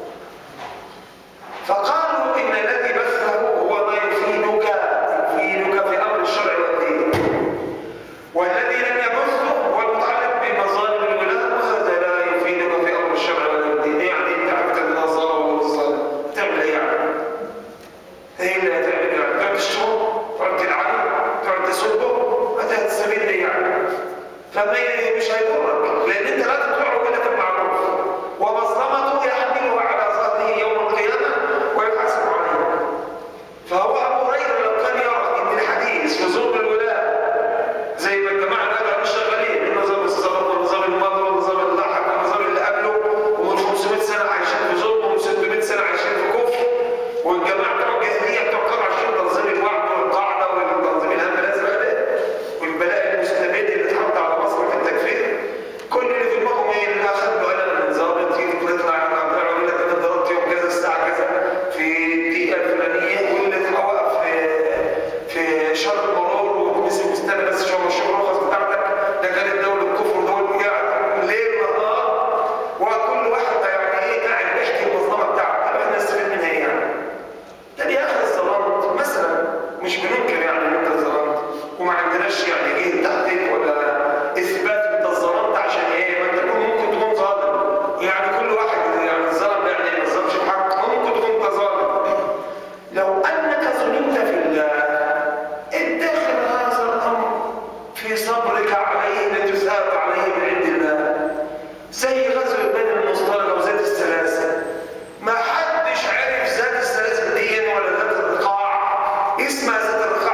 فقالوا إن الذي بثه هو ما يفيدك يفيدك في أمر الشرع والدين والذي لم يبثه هو المتعلق بمظالم الولاء وهذا لا يفيدك في أمر الشرع والدين يعني أنت عرفت النظارة والصلاة تعمل إيه يعني؟ هي اللي هتعمل يعني تقعد تشتمه تقعد تلعنه تقعد تسبه هذا هتستفيد ايه يعني؟ فما مش هيضرك لان انت لا تطيعه الا في المعروف ومظلمته يحملها على ظهره يوم القيامه ويحاسب عليها فهو ابو هريره لو كان يرى ان الحديث في ظلم الولاء زي ما الجماعه اللي كانوا شغالين النظام السابق والنظام الماضي والنظام اللاحق والنظام اللي قبله ومن 500 سنه عايشين في ظلم ومن 600 سنه عايشين في كفر والجماعه بتوع الجاهليه بتوع كانوا عايشين تنظيم الوعد والقاعده والتنظيم الهم الازرق ده والبلاء المستبد اللي اتحط على مصر في التكفير كل اللي في دماغهم ايه اللي اخذ له قلم من ظابط يجي تطلع على الابداع ويقول لك انا ضربت يوم كذا الساعه كذا في الدقيقه الفلانيه واللي اتوقف في في شرق المرور ومسك مستنى بس شو مش الرخص بتاعتك ده كانت دوله الكفر دول قاعد ليل نهار وكل واحد يعني ايه قاعد بيحكي المظلمه بتاعته طب احنا نستفيد منها ايه يعني؟ طب يا اخي ظلمت مثلا مش بننكر يعني ان انت ظلمت وما عندناش يعني ايه تحقيق ولا اثبات انت ظلمت عشان ايه؟ ما انت تكون ممكن تكون ظالم يعني كل واحد يعني ظلم يعني ما ظلمش الحق ممكن تكون انت ظالم لو انك ظلمت في الله اتخذ هذا الامر في صبرك عليه لتثاب عليه من عند الله زي غزوه بني المصطلق او ذات السلاسل ما حدش عرف ذات السلاسل دي ولا ذات الرقاع اسمها ذات الرقاع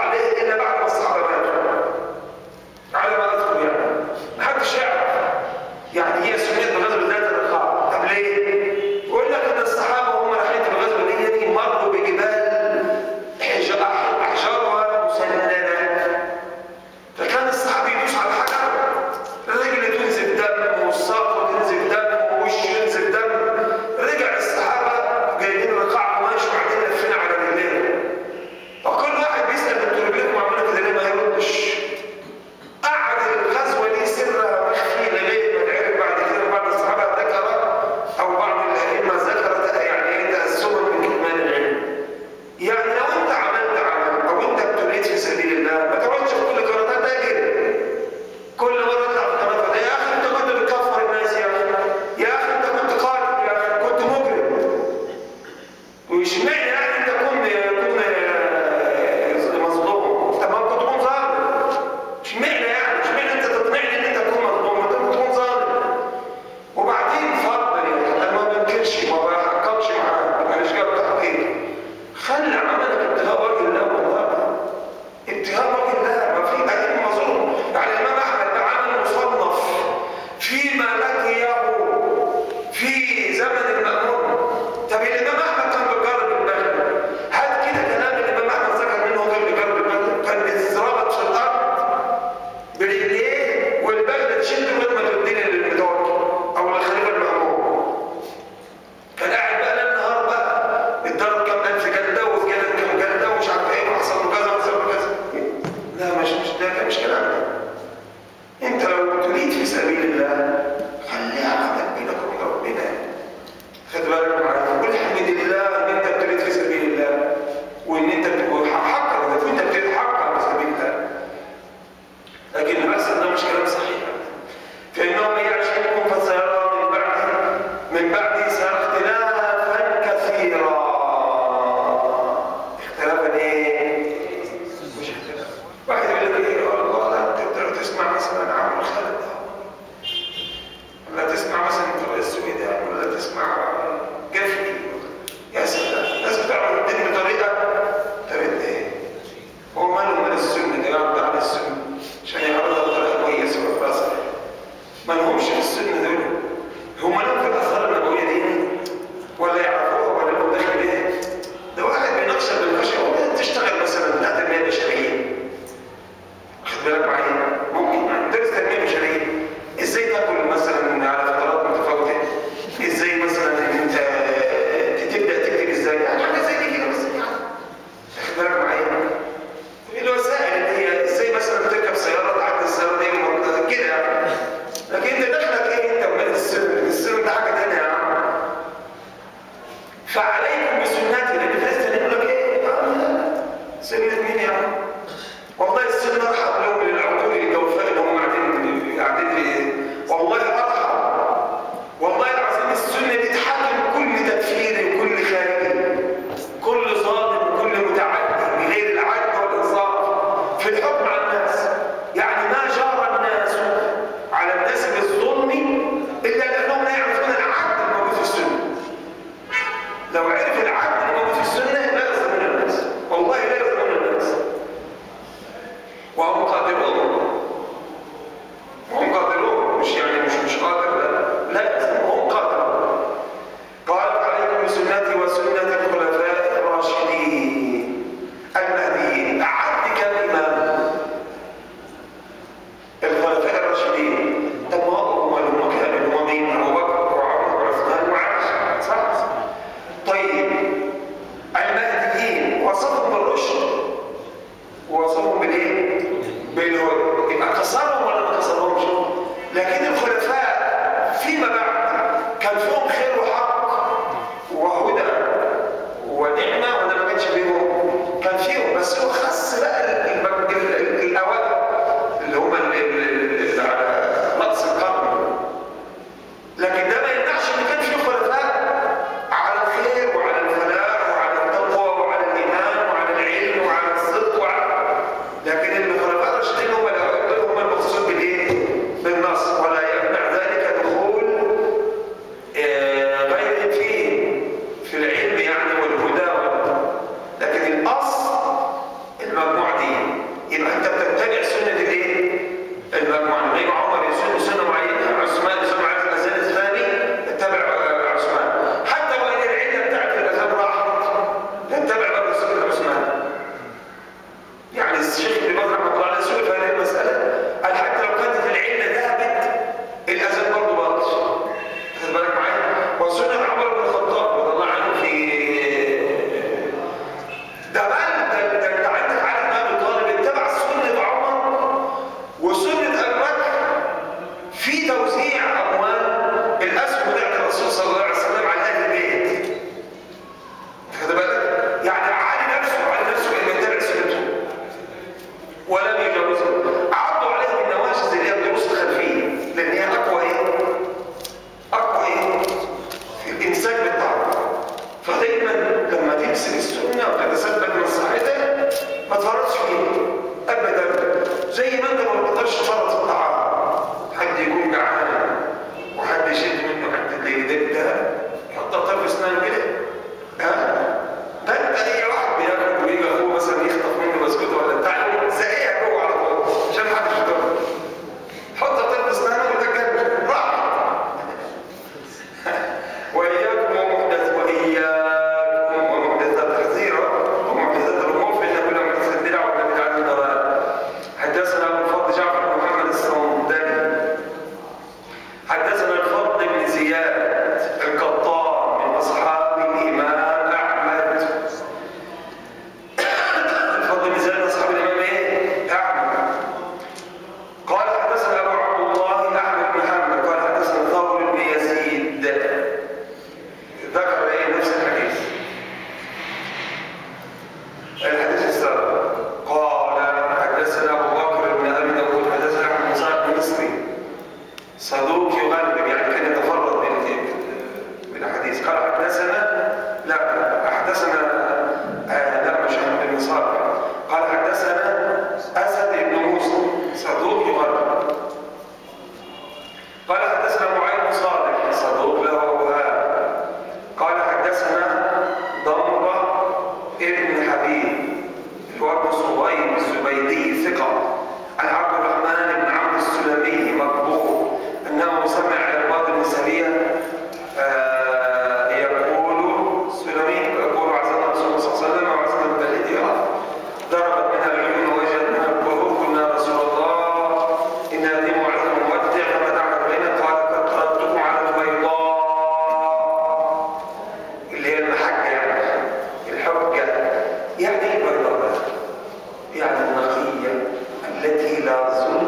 سنة مين يعني؟ والله السنة أرحم لهم من العقول الجوفاء اللي هم قاعدين قاعدين في والله أرحم والله العظيم السنة دي تحكم كل تكفير وكل خارجي كل ظالم وكل متعدي بغير العدل والإنصاف في الحكم على الناس يعني ما جار الناس على الناس بالظلم إلا لأنهم لا يعرفون العدل الموجود في السنة لو عرف العدل الموجود في السنة لا يظلمون الناس والله لا يظلمون الناس وهم قادرون هم قادرون مش يعني مش مش قادر لا لا هم قادرون قالت عليكم بسنتي وسنة الخلفاء الراشدين المهديين أعد كم إمام الخلفاء الراشدين طب ما هم هم كانوا هم مين أبو بكر وعمر وعثمان وعائشة صح؟ طيب المهديين وصفهم بالرشد ووصفهم بالايه؟ بالهدى يبقى كسرهم ولا ما كسرهمش؟ لكن الخلفاء فيما بعد كان فيهم خير وحق وهدى ونعمه ولا ما كانش فيهم؟ كان فيهم بس هو خص بقى ال- ال- ال- ال- الاوائل اللي هم ال- ال- اللي على راس القرن لكن ده ما يمنعش ان كان في خلفاء على الخير وعلى الفلاح وعلى التقوى وعلى الايمان وعلى العلم وعلى الصدق وعلى لكن الخلفاء الراشدين هم الاوائل دول هم المقصود بالايه؟ بالنص ولا يمنع ذلك دخول آه، غيرهم فيه في العلم يعني والهدى وال- لكن الاصل المجموعه دي يبقى انت بتتبع سنه الايه؟ المجموعه دي عمر يسن سنه معينه عثمان يسن معينه الاذان الثاني اتبع آه، عثمان حتى وان العله بتاعت الاذان راحت اتبع برضه سنه عثمان يعني الشيخ ابن باز رحمه الله عليه سئل في هذه المساله قال حتى لو كانت العله ذهبت الاذان برضه باطل خد بالك معايا وسنه عمر بن الخطاب رضي الله عنه في ده بقى ده ده انت عندك علي بن ابي طالب اتبع سنه عمر وسنه ابي بكر في توزيع اموال الاسهم بتاعت الرسول صلى الله عليه وسلم على اهل البيت خد بالك يعني علي نفسه علي نفسه اللي بيتبع سنته ولم يجوزه عضوا عليه بالنواجذ اللي هي الدروس الخلفيه لان هي اقوى ايه؟ اقوى ايه؟ في الامساك بالطاعه فدايما لما تمسك السنه وتتثبت من صحتها ما تفرطش فيها ابدا زي ما انت ما بتقدرش تفرط في الطعام حد يكون جعان وحد يشد منه حد اللي يدق ده يحط طرف اسنانه كده ها ده انت اي واحد بياكل ويجي اخوه مثلا يخطف منه بسكوت ولا بتاع زقيها جوه على طول عشان ما حدش يضربه حط طرف اسنانه وده كان راح وإياكم ومحدث وإياكم ومحدثات كثيرة ومحدثات الأمور فإن كل محدثة بدعة وكل بدعة ضلالة حدثنا أبو الفضل جعفر بن محمد السنداني حدثنا الفضل بن زياد القطان من أصحاب الإمام أحمد الفضل بن زياد من أصحاب الإمام إيه؟ أحمد قال حدثنا أبو عبد الله أحمد بن محمد قال حدثنا ثور بن يزيد ذكر ايه نفس الحديث الحديث السابق قال حدثنا ابو بكر بن ابي داود حدثنا احمد بن سعد بن مصري صدوق يغلب يعني كان يتفرد بال- بالاحاديث قال حدثنا لا حدثنا آه لا مش احمد بن صالح قال حدثنا اسد بن موسى صدوق يغلب قال حدثنا معاذ بن صالح صدوق له اوهام قال حدثنا ضمرة ابن حبيب اللي هو ابن صهيب الزبيدي ثقة عن عبد الرحمن بن عمرو السلمي مقبول انه سمع عباد بن سرية آه، يقول سلمي يقول عزنا رسول الله صلى الله عليه وسلم وعزنا بالهدية ضربت منها العيون ووجدت منها القلوب قلنا يا رسول الله إن هذه موعظة مودع فمدعنا بين قال قد تركتكم على البيضاء اللي هي المحجة يعني الحجة يعني ايه البيضاء يعني النقية التي لا ظلم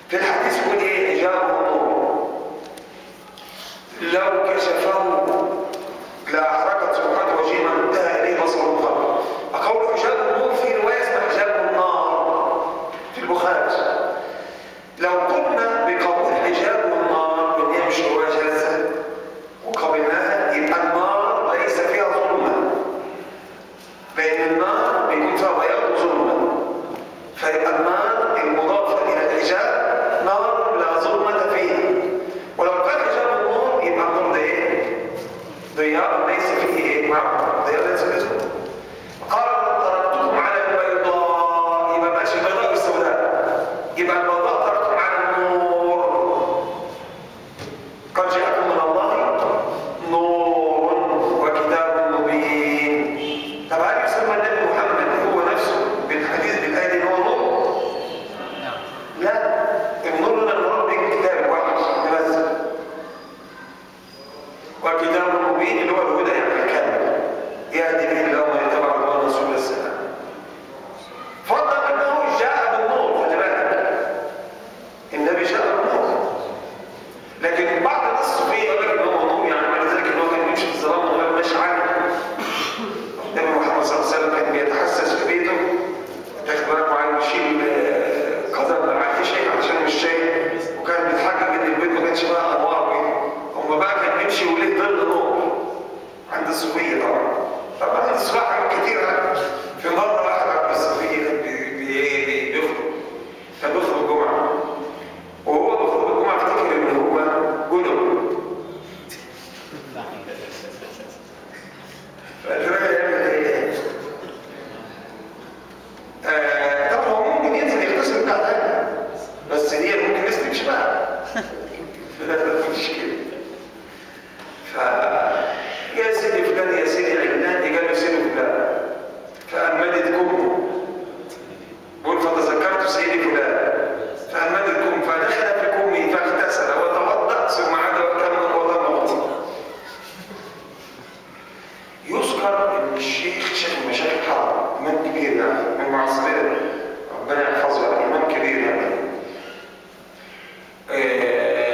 في الحديث يقول ايه حجابه النور لو كشفه لاحرقت سبحانه وجهه ما انتهى اليه بصر الخلق اقول حجاب النور في روايه اسمها حجاب النار في البخاري لو قلنا بقبول حجاب النار وان هي مش روايه جلسه وقبلناها يبقى النار ليس فيها ظلمه لان النار بيكون فيها بياض وظلمه فيبقى النار المضافه الى الحجاب نار لا ظلمه فيها ولو كان حجاب النور يبقى النور ده ايه؟ ضياء ليس فيه ايه؟ معه ضياء ليس فيه ظلمه قال تركتكم على البيضاء يبقى ماشي البيضاء والسوداء يبقى البيضاء تركتم على النور قد جاءكم من الله نور وكتاب مبين طب هل يسمى النبي محمد هو نفسه بالحديث بالايه دي هو نور؟ لا النور هنا المراد به الكتاب واحد بس وكتاب مبين اللي هو الهدى يعني الكلمه يهدي به الله من يتبع رضوان رسول السلام فضل انه جاء بالنور خلي بالك النبي جاء بالنور لكن بعض الناس الصوفيه يقول لك ان هو نور يعني معنى ذلك ان هو كان بيمشي في الظلام من غير مشعل النبي محمد صلى الله عليه وسلم كان بيتحسس في بيته تاخد بالك معاه يشيل آه، قدم معاه شيء عشان مش شايف وكان بيتحجب ان البيت ما كانش بقى انوار وكده هم بقى كان بيمشي وليه ظل نور عند الصوفيه طبعا طبعا عند الصوفيه حاجات كتيره في مره واحد عند الصوفيه كان بي- بي- بي- بيخطب كان بيخطب الجمعه وهو بيخطب الجمعه افتكر ان هو جنب فالراجل يعمل ايه؟ آه، طبعا هو ممكن ينزل يغتسل بتاع تاني بس دي ممكن الناس تمشي بقى مش كده ف يا سيدي فلان يا سيدي علان قال له سيدي فلان فأمدت كمه بقول فتذكرت سيدي فلان فأمدت كم فدخل في كمي فاغتسل وتوضأ ثم عاد وكمل وضمه يذكر ان الشيخ شيخ من مشايخ الحرم امام كبير يعني من معاصرين ربنا يحفظه يعني امام كبير يعني آه،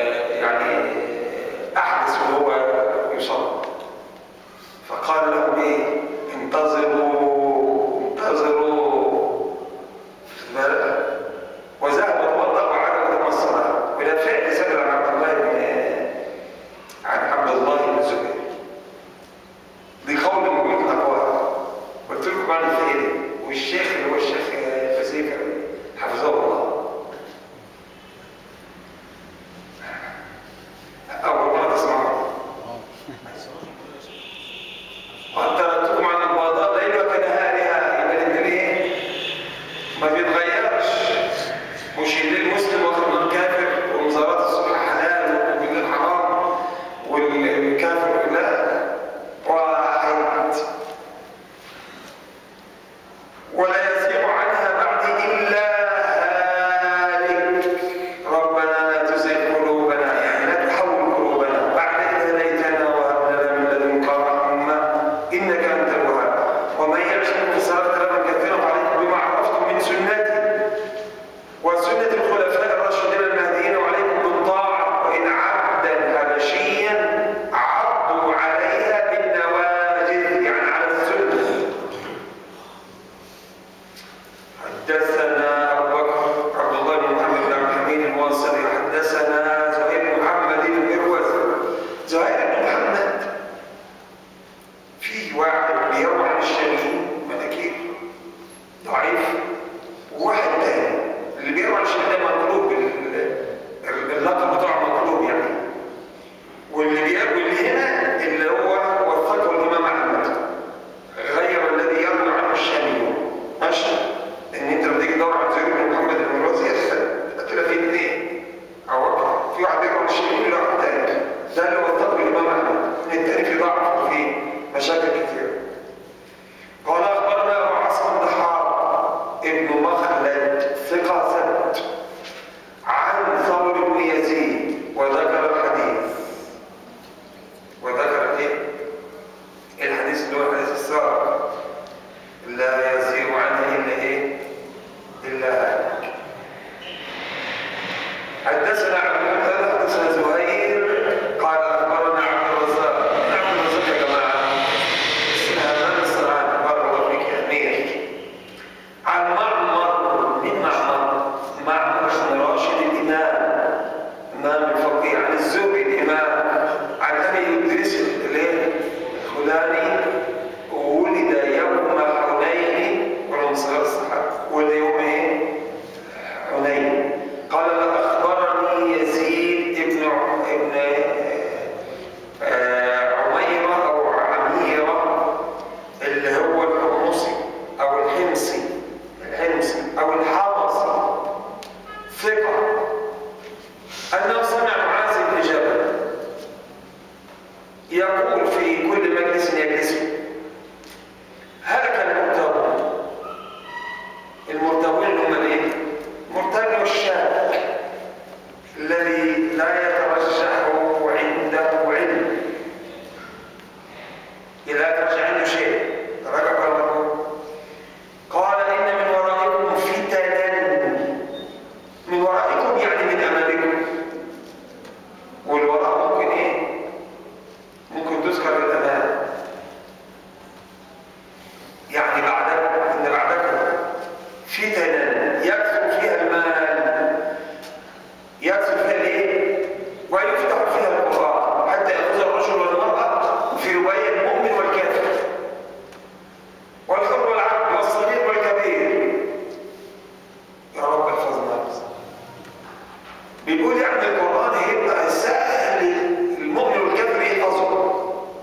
بيقول يعني القرآن هيبقى سهل المؤمن والكافر يحفظه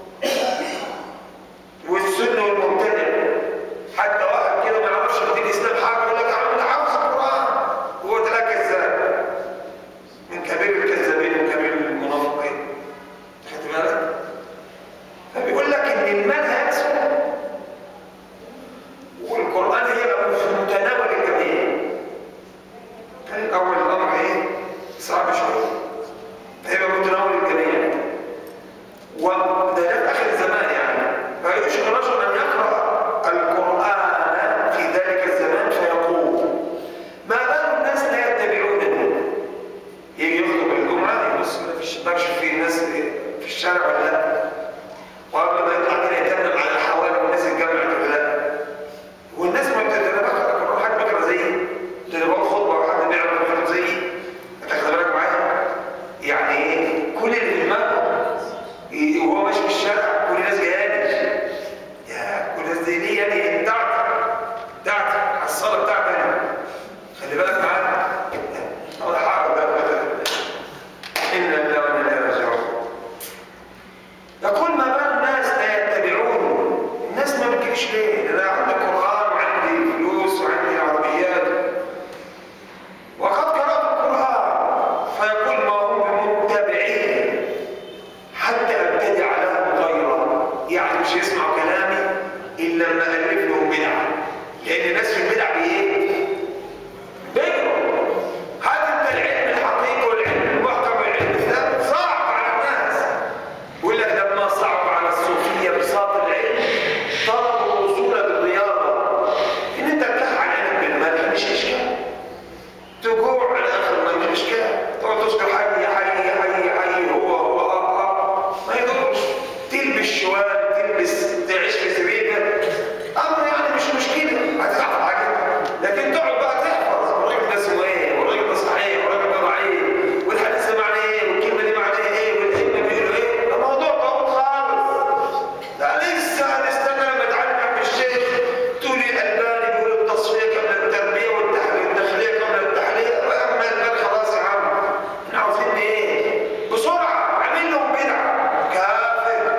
والسنة والمبتدع حتى واحد كده ما يعرفش في دين الإسلام حاجة يقول لك يا عم ده حافظ القرآن وهو طلع كذاب من كبير الكذابين وكبير المنافقين خدت بالك؟ فبيقول لك إن المنهج والقرآن هيبقى في متناول الجميع كان الأول الأمر إيه؟ صعب شوية هيبقى متناول الجميع وده ده في آخر الزمان يعني فيشغل الرجل أن يقرأ القرآن في ذلك الزمان فيقول ما بال الناس لا يتبعونني يجي يخطب الجمعة يبص ما فيش بكش في الناس في الشارع ولا لا وقبل ما يطلع كده يتكلم على الحوالي والناس الجامعة ولا لا والناس ما بتتبع حد بكره زيي اللي بقول خطبه وحد بيعمل خطبه زيي انت خد بالك معايا يعني ايه كل اللي في دماغه إيه، وهو ماشي في الشارع كل الناس جايه لي يا كل الناس دي ليه يعني بتاعتي بتاعتي على الصلاه بتاعتي انا خلي بالك معايا الله حاجه ده ان الله وانا اليه راجعون يقول ما بال الناس لا يتبعون الناس ما بتجيش ليه انا عندي قران وعندي فلوس وعندي عربيات وقد قرات القران فيقول ما هم بمتبعين حتى ابتدع لهم غيره يعني مش يسمعوا كلامي الا لما الف لهم بدعه لان الناس في البدع بايه بيجروا هات انت العلم الحقيقي والعلم المحكم والعلم الثابت صعب على الناس يقول لك لما صعب على الصوفيه بساط العلم طلبوا الوصول بالرياضه ان انت تكح عن علم بالمال مش اشكال تجوع على اخر ما مش اشكال تقعد تذكر حي حي حي حي هو هو اه اه ما يضرش تلبس شوال تلبس تعيش في سريرك امر يعني مش مشكله هتعرف حاجه لكن تقعد بقى تحفظ الراجل ده اسمه ايه والراجل ده صحيح والراجل ده ضعيف والحديث ده معناه ايه والكلمه دي معناها ايه والائمه بيقولوا ايه ده موضوع طويل خالص ده لسه هنستنى لما نتعلم عن الشيخ تقولي الالباني بيقول التصفيه قبل التربيه والتحليل الداخليه قبل التحليه واما الالباني خلاص يا عم احنا عاوزين ايه بسرعه عامل لهم بدعه كافر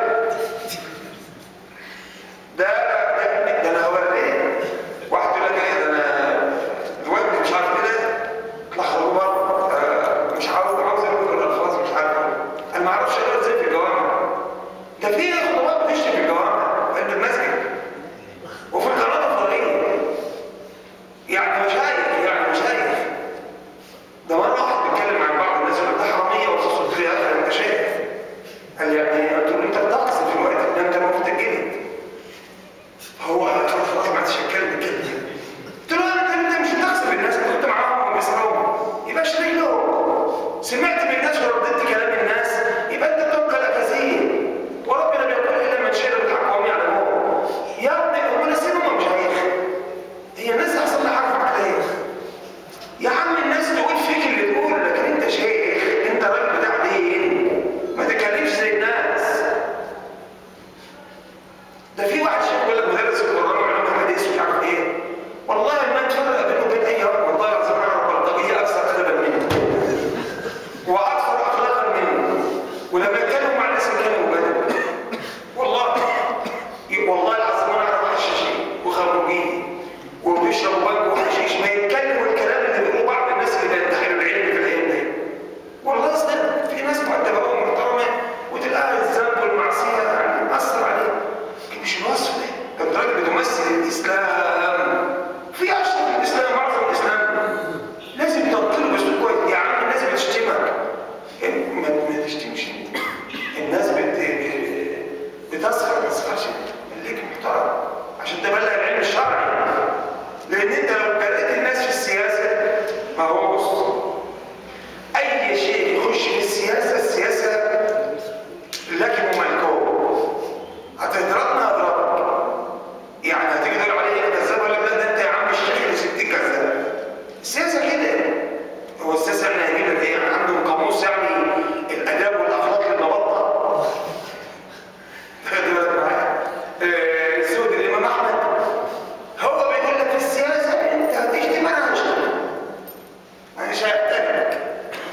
ده ده ده انا هوريه واحد يقول لك ايه ده انا الواد مش عارف كده لحظه بره آه، مش عاوز عاوز يقول الالفاظ مش عارف انا ما اعرفش اقرا ازاي في الجوامع ده في خطبات بتشتي في الجوامع في قلب المسجد وفي القناه الفضائيه يعني مشايخ يعني مشايخ ده مره واحد بيتكلم عن بعض الناس يقول ده حراميه وتصل في اخر انت شايف قال يعني قلت له انت بتقصد في الوقت ان انت المفروض تتجلد هو قال خلاص ما عادش يتكلم الكلمه دي قلت له انت انت مش بتغصب الناس انت كنت معاهم وبيسمعوهم يبقى اشتري لهم سمعت من الناس ورددت كلام الناس يبقى انت تبقى الاكاذيب وربنا بيقول الا من شهد بالحق وهم يعلمون يا ابني هو انا سيبهم مش هيخ هي الناس هيحصل لها حاجه في عقليه يا عم الناس تقول فيك اللي تقول لكن انت شيخ انت راجل بتاع دين ما تتكلمش زي الناس ده في واحد شيخ بيقول لك مدرس القران وعلوم الحديث ومش عارف ايه والله ما تفرق بينه وبين اي رب والله العظيم انا البلطجيه اكثر ادبا منه واكثر اخلاقا منه ولما يتكلموا مع الناس يتكلموا بدل والله والله العظيم انا اعرف حشاشين وخروجين وبيشربوا بنك وحشيش ما يتكلموا الكلام اللي بيقولوه بعض الناس اللي بينتحلوا العلم في الايام دي والله اصلا في ناس مؤدبه ومحترمه وتلاقيها الذنب والمعصيه يعني مأثر عليه لكن مش الوصف ده انت راجل بتمثل الاسلام في اشرف الاسلام واعظم الاسلام لازم تنقله باسلوب كويس يا عم الناس بتشتمك إيه، ما ما تشتمش انت الناس بت بتسخر ما تسخرش خليك محترم عشان تبلغ العلم الشرعي لان انت لو قرأت الناس في السياسه ما هو بص اي شيء يخش في السياسه السياسه لك مملكوه هتضربنا اضربك يعني هتيجي تقول عليه ايه كذاب ولا لا ده انت يا عم الشيخ اللي 60 كذاب السياسه كده هو السياسه يعني هيجيب لك ايه يعني عندهم قاموس يعني الاداب والاخلاق للمبطه خد بالك معايا آه، سود الامام احمد هو بيقول لك في السياسه انت هتشتم انا هشتم انا مش هحتاجك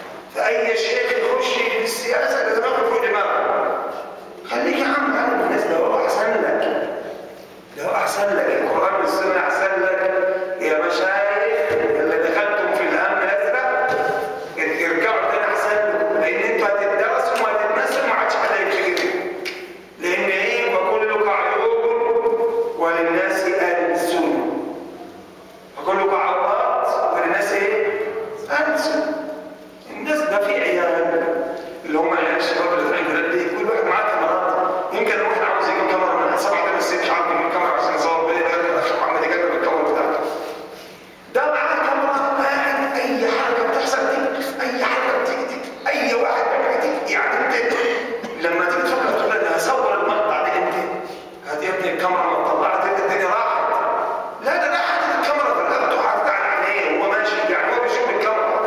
اي شيخ يخش في السياسه لازم ياخد فوق دماغه خليك يا عم عالم الناس ده هو احسن لك ده هو احسن لك القران والسنه احسن لك يا مشايخ اللي دخلتم في الهم الازرق ارجعوا تاني احسن لكم لان انتوا هتدرسوا وهتتنسوا وما عادش حد هيفتكر لان ايه وكلك عيوب وللناس السن وكلك عورات وللناس ايه السن الناس ده في عيال اللي هم عيال الشباب اللي طالعين جداد دي كل واحد معاه كاميرات يمكن واحد عاوز يجيب كاميرا من سبعة ثمان سنين مش عارف يجيب كاميرا عشان يصور بيه يقدر الشيخ محمد يجرب الكاميرا بتاعته ده معاه كاميرا قاعد اي حاجه بتحصل تكتب اي حاجه بتيجي تكتب اي واحد بيجي يعني انت لما تيجي تفكر تقول انا هصور المقطع ده امتى؟ هات يا ابني الكاميرا ما طلعت انت الدنيا راحت لا ده ده حاطط الكاميرا في الرقبه وحاطط على عينيه وهو ماشي يعني هو بيشوف الكاميرا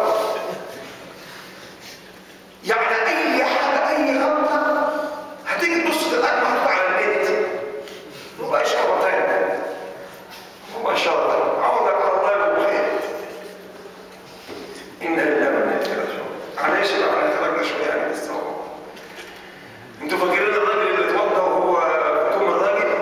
يعني اي حاجه اي غلطه هتيجي تبص تلاقيك محطوط على النت هو اشاره تاني هو اشاره تاني عوضك على الله بالخير ان لله وانا اليه راجعون معلش بقى احنا خرجنا شويه يعني بس هو انتوا فاكرين الراجل اللي اتوضى وهو كم الراجل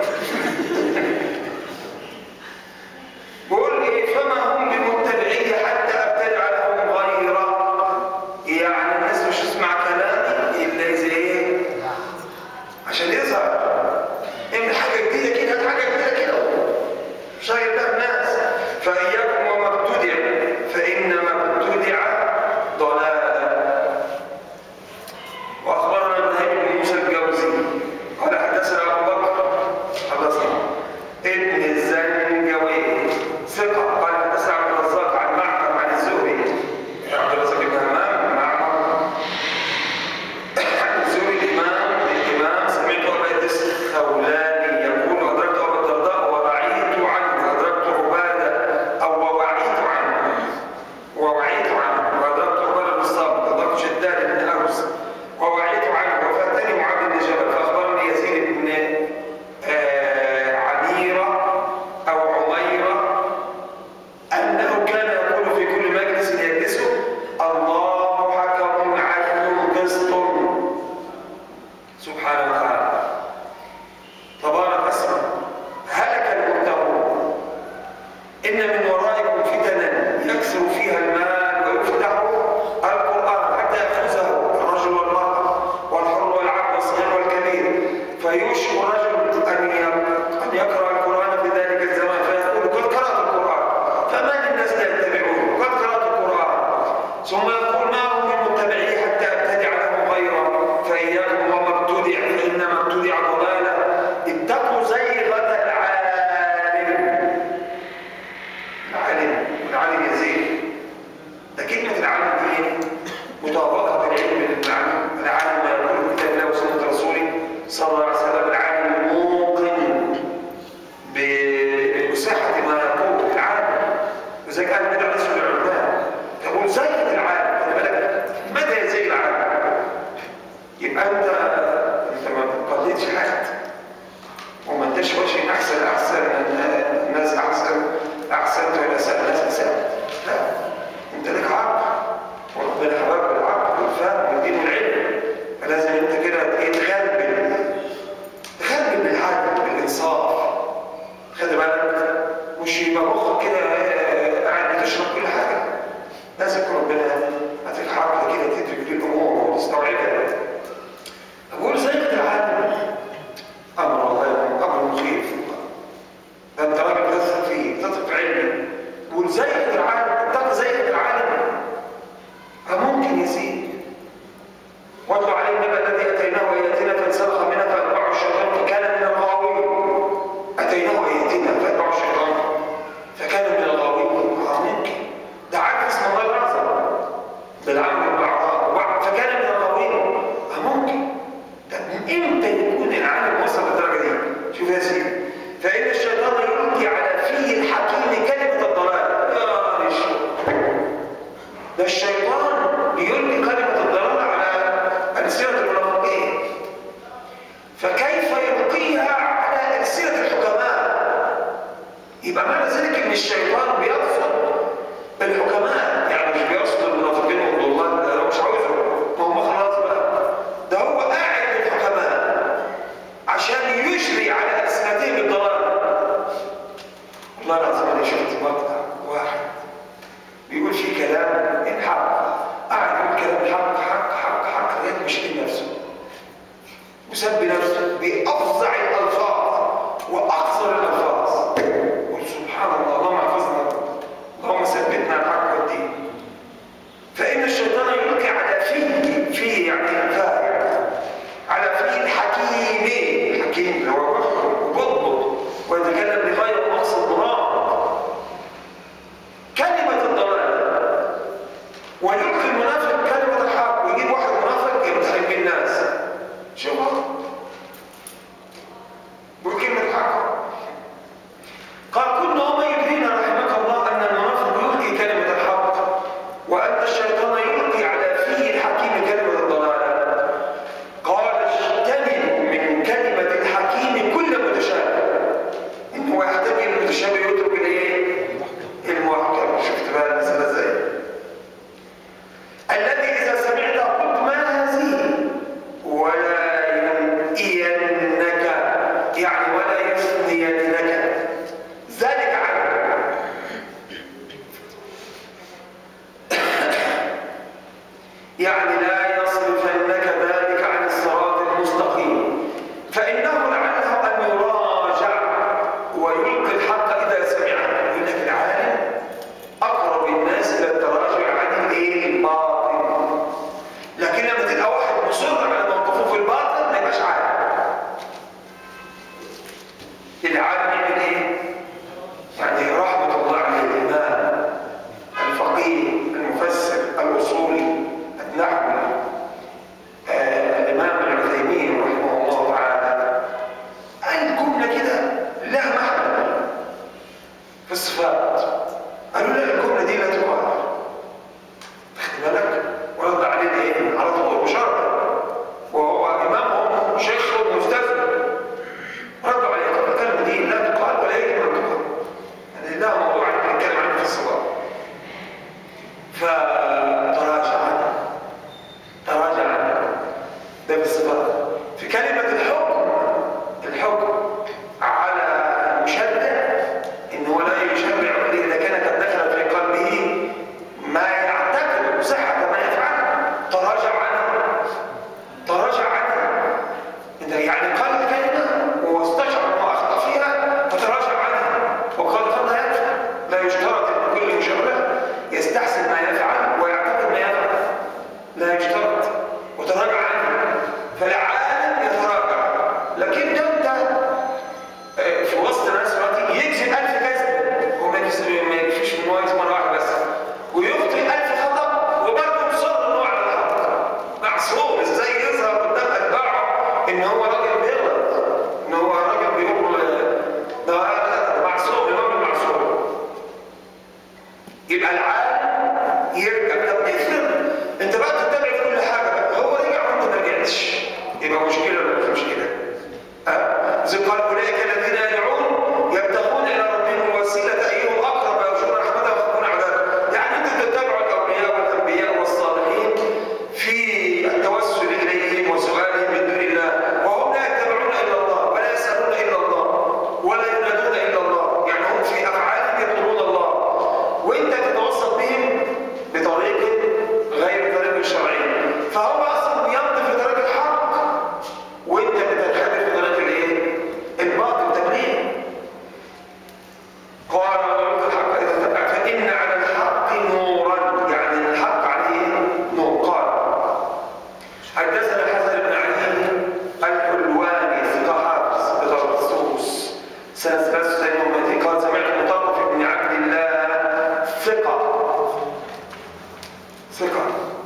بيقول لي فما هم بمتبعي حتى ابتدع لهم غيره يعني الناس مش تسمع كلامي الا زي ايه عشان يظهر اعمل حاجه جديده كده هات حاجه جديده كده شايل بقى الناس فاياكم وما ابتدع فانما ابتدع ضلالا واخبرنا ابراهيم بن موسى الجوزي قال حدثنا ابو بكر خلصنا ابن الزنجوي ثقه قال حدثنا عبد الرزاق عن معمر عن الزهري عبد الرزاق بن همام معمر عن الزهري الامام الامام سمعت ابا ادريس الخولاني يقول ادركت ابا الدرداء ورعيت عنه ادركت عباده او ووعيت عنه ووعيت عنه وادركت عباده بن الصامت ادركت شداد بن اوس ووعيت عنه وفاتني معاذ بن جبل فاخبرني يزيد بن آه، عميره او عميره انه كان يقول في كل مجلس يجلسه الله حكم عدل قسط سبحانه وتعالى تبارك اسمه هلك المبتغون إن من ورائكم فتنا يكثر فيها المال ويفتح القرآن حتى يأخذه الرجل والمرأة والحر والعبد والصغير والكبير فيوشك الرجل أن ي- أن يقرأ القرآن في ذلك الزمان فيقول قد قرأت القرآن فما للناس لا يتبعون قد قرأت القرآن ثم يقول ما هو من متبعي حتى أبتدع له غيره فإياكم وما ابتدع فإنما ابتدع ضلالا اتقوا زيغة العالم العالم والعالم يزيد ده كلمة العالم دي إيه؟ مطابقة العلم للعالم العالم ما يقول كتاب الله وسنة رسوله صلى الله عليه وسلم العالم الموقن بصحة ما يقول العالم وزي قال بدع اسم العلماء تقول زي العالم خلي بالك متى زي العالم يبقى انت انت ما قضيتش حد وما انتش وجه احسن احسن الناس احسن احسنت ولا اساء الناس اساء لا انت لك عقل وربنا حباك بالعقل والفهم والدين والعلم فلازم انت كده ايه تغلبل تغلبل بالعدل بالانصاف خلي بالك مش يبقى مخك كده آه، قاعد بتشرب كل حاجه لازم يكون ربنا هاتك عقل كده تدرك للامور وتستوعبها اقول زي العالم امر الله امر مخيف ده انت راجل تثق فيه تثق في علمه قول زي العالم اتق زي العالم فممكن يزيد واتل عليه النبأ الذي اتيناه اياتنا فانسلخ منها فاتبعه الشيطان فكان من الغاوين اتيناه اياتنا فاتبعه الشيطان فكان من الغاوين آه ممكن ده عارف اسم الله الاعظم بالعمل والاعراض وبعد- فكان من الغاوين آه ممكن ده من امتى يكون العالم وصل للدرجه دي شوف يا سيدي فان الشيطان يلقي على فيه الحكيم كلمه الضلال يا رشد ده الشيطان بيلقي كلمة الضلال على ألسنة المنافقين فكيف يلقيها على ألسنة الحكماء يبقى معنى ذلك إن الشيطان بيقصد الحكماء يعني مش بيقصد المنافقين والضلال ده مش عاوزهم يعني فاعل على فيه الحكيم الحكيم اللي هو بيحكم وبيضبط ويتكلم بغير مقصد مراد كلمة الضلال ويلقي المنافق كلمة الحق ويجيب واحد منافق يمتحن بالناس شوفوا وكلمة الحق قال كنا وما يدرينا رحمك الله أن المنافق يلقي كلمة الحق وأن الشيطان يلقي على فيه الحكيم كلمة الضلال قال اجتنب من كلمة الحكيم كل متشابه إنه يحتاج المتشابه يترك الإيه؟ المحكم شفت بقى المسألة إزاي؟ الذي إذا سمعت قلت ما هذه ولا ينئينك يعني ولا يثنينك ذلك عنه يعني لا يصرفنك ذلك عن الصراط المستقيم فإنه لعله أن يراجع ويلقي الحق إذا سمعه يقول لك العالم أقرب الناس إلى التراجع عن الإيه؟ الباطل لكن لما تلقى واحد مصر على موقفه في الباطل ما يبقاش عالم العالم يعمل إيه؟ يعني رحمة الله عليه الإمام الفقيه المفسر الأصولي النحوي آه، الإمام العثيمين رحمه الله تعالى قال جملة كده لها معنى في الصفات قالوا لا الجملة دي لا تقال خد بالك ورد عليه ايه على طول بشرط وهو إمامهم شيخهم مستثنى ردوا عليه طب الكلمة دي لا تقال ولا يجب أن تقال يعني لا موضوع نتكلم عنه في الصلاة فتراجع عنه تراجع عنه ده بالصفات في كلمة الحكم الحكم على المشرع إنه لا يشرع إلا إذا كان قد دخل في قلبه ما يعتقد صحة ما يفعل تراجع عنه تراجع عنه إذا يعني قال كلمة واستشعر أنه أخطأ فيها فتراجع عنها وقال قد لا يفعل لا يشترط أن كل مشرع يستحسن ما يفعل ويعتقد ما يفعل لا يشترط وتراجع عنه فالعالم يتراجع لكن ده انت آه، في وسط ناس دلوقتي يكذب ألف كذب هو ما يكذب ما يكفيش من هو يكذب مرة واحدة بس ويخطئ ألف خطأ وبرضه مصر إنه على الحق معصوم ازاي يظهر قدام أتباعه إن هو راجل بيغلط إن هو راجل بيقول آه، ده هذا معصوم الإمام المعصوم يبقى العالم يرجع طب افرض انت بقى تتبع في كل حاجه بقى هو رجع وانت ما رجعتش يبقى مشكله ولا مش مشكله؟ ها؟ زي قال اولئك الذين يدعون يبتغون الى ربهم الوسيله ايهم اقرب ويرجون رحمته ويخافون عذابه يعني انت تتبع الاولياء والانبياء والصالحين في التوسل اليهم وسؤالهم من دون الله وهم لا يتبعون الا الله ولا يسالون الا الله ولا ينادون الا الله يعني هم في افعالهم يطلبون الله وانت تتوسط بهم بطريق غير طريق الشرعي فهو اصلا يمضي في طريق الحق وانت بتنحدر في طريق الايه؟ الباطل تبليغ قال ولو الحق اذا تبع فان على الحق نورا يعني الحق عليه نور قال حدثنا حسن بن علي الحلواني ثقة حافظ بطرطوس سنة 93 قال سمعت مطرف بن عبد الله ثقة ثقة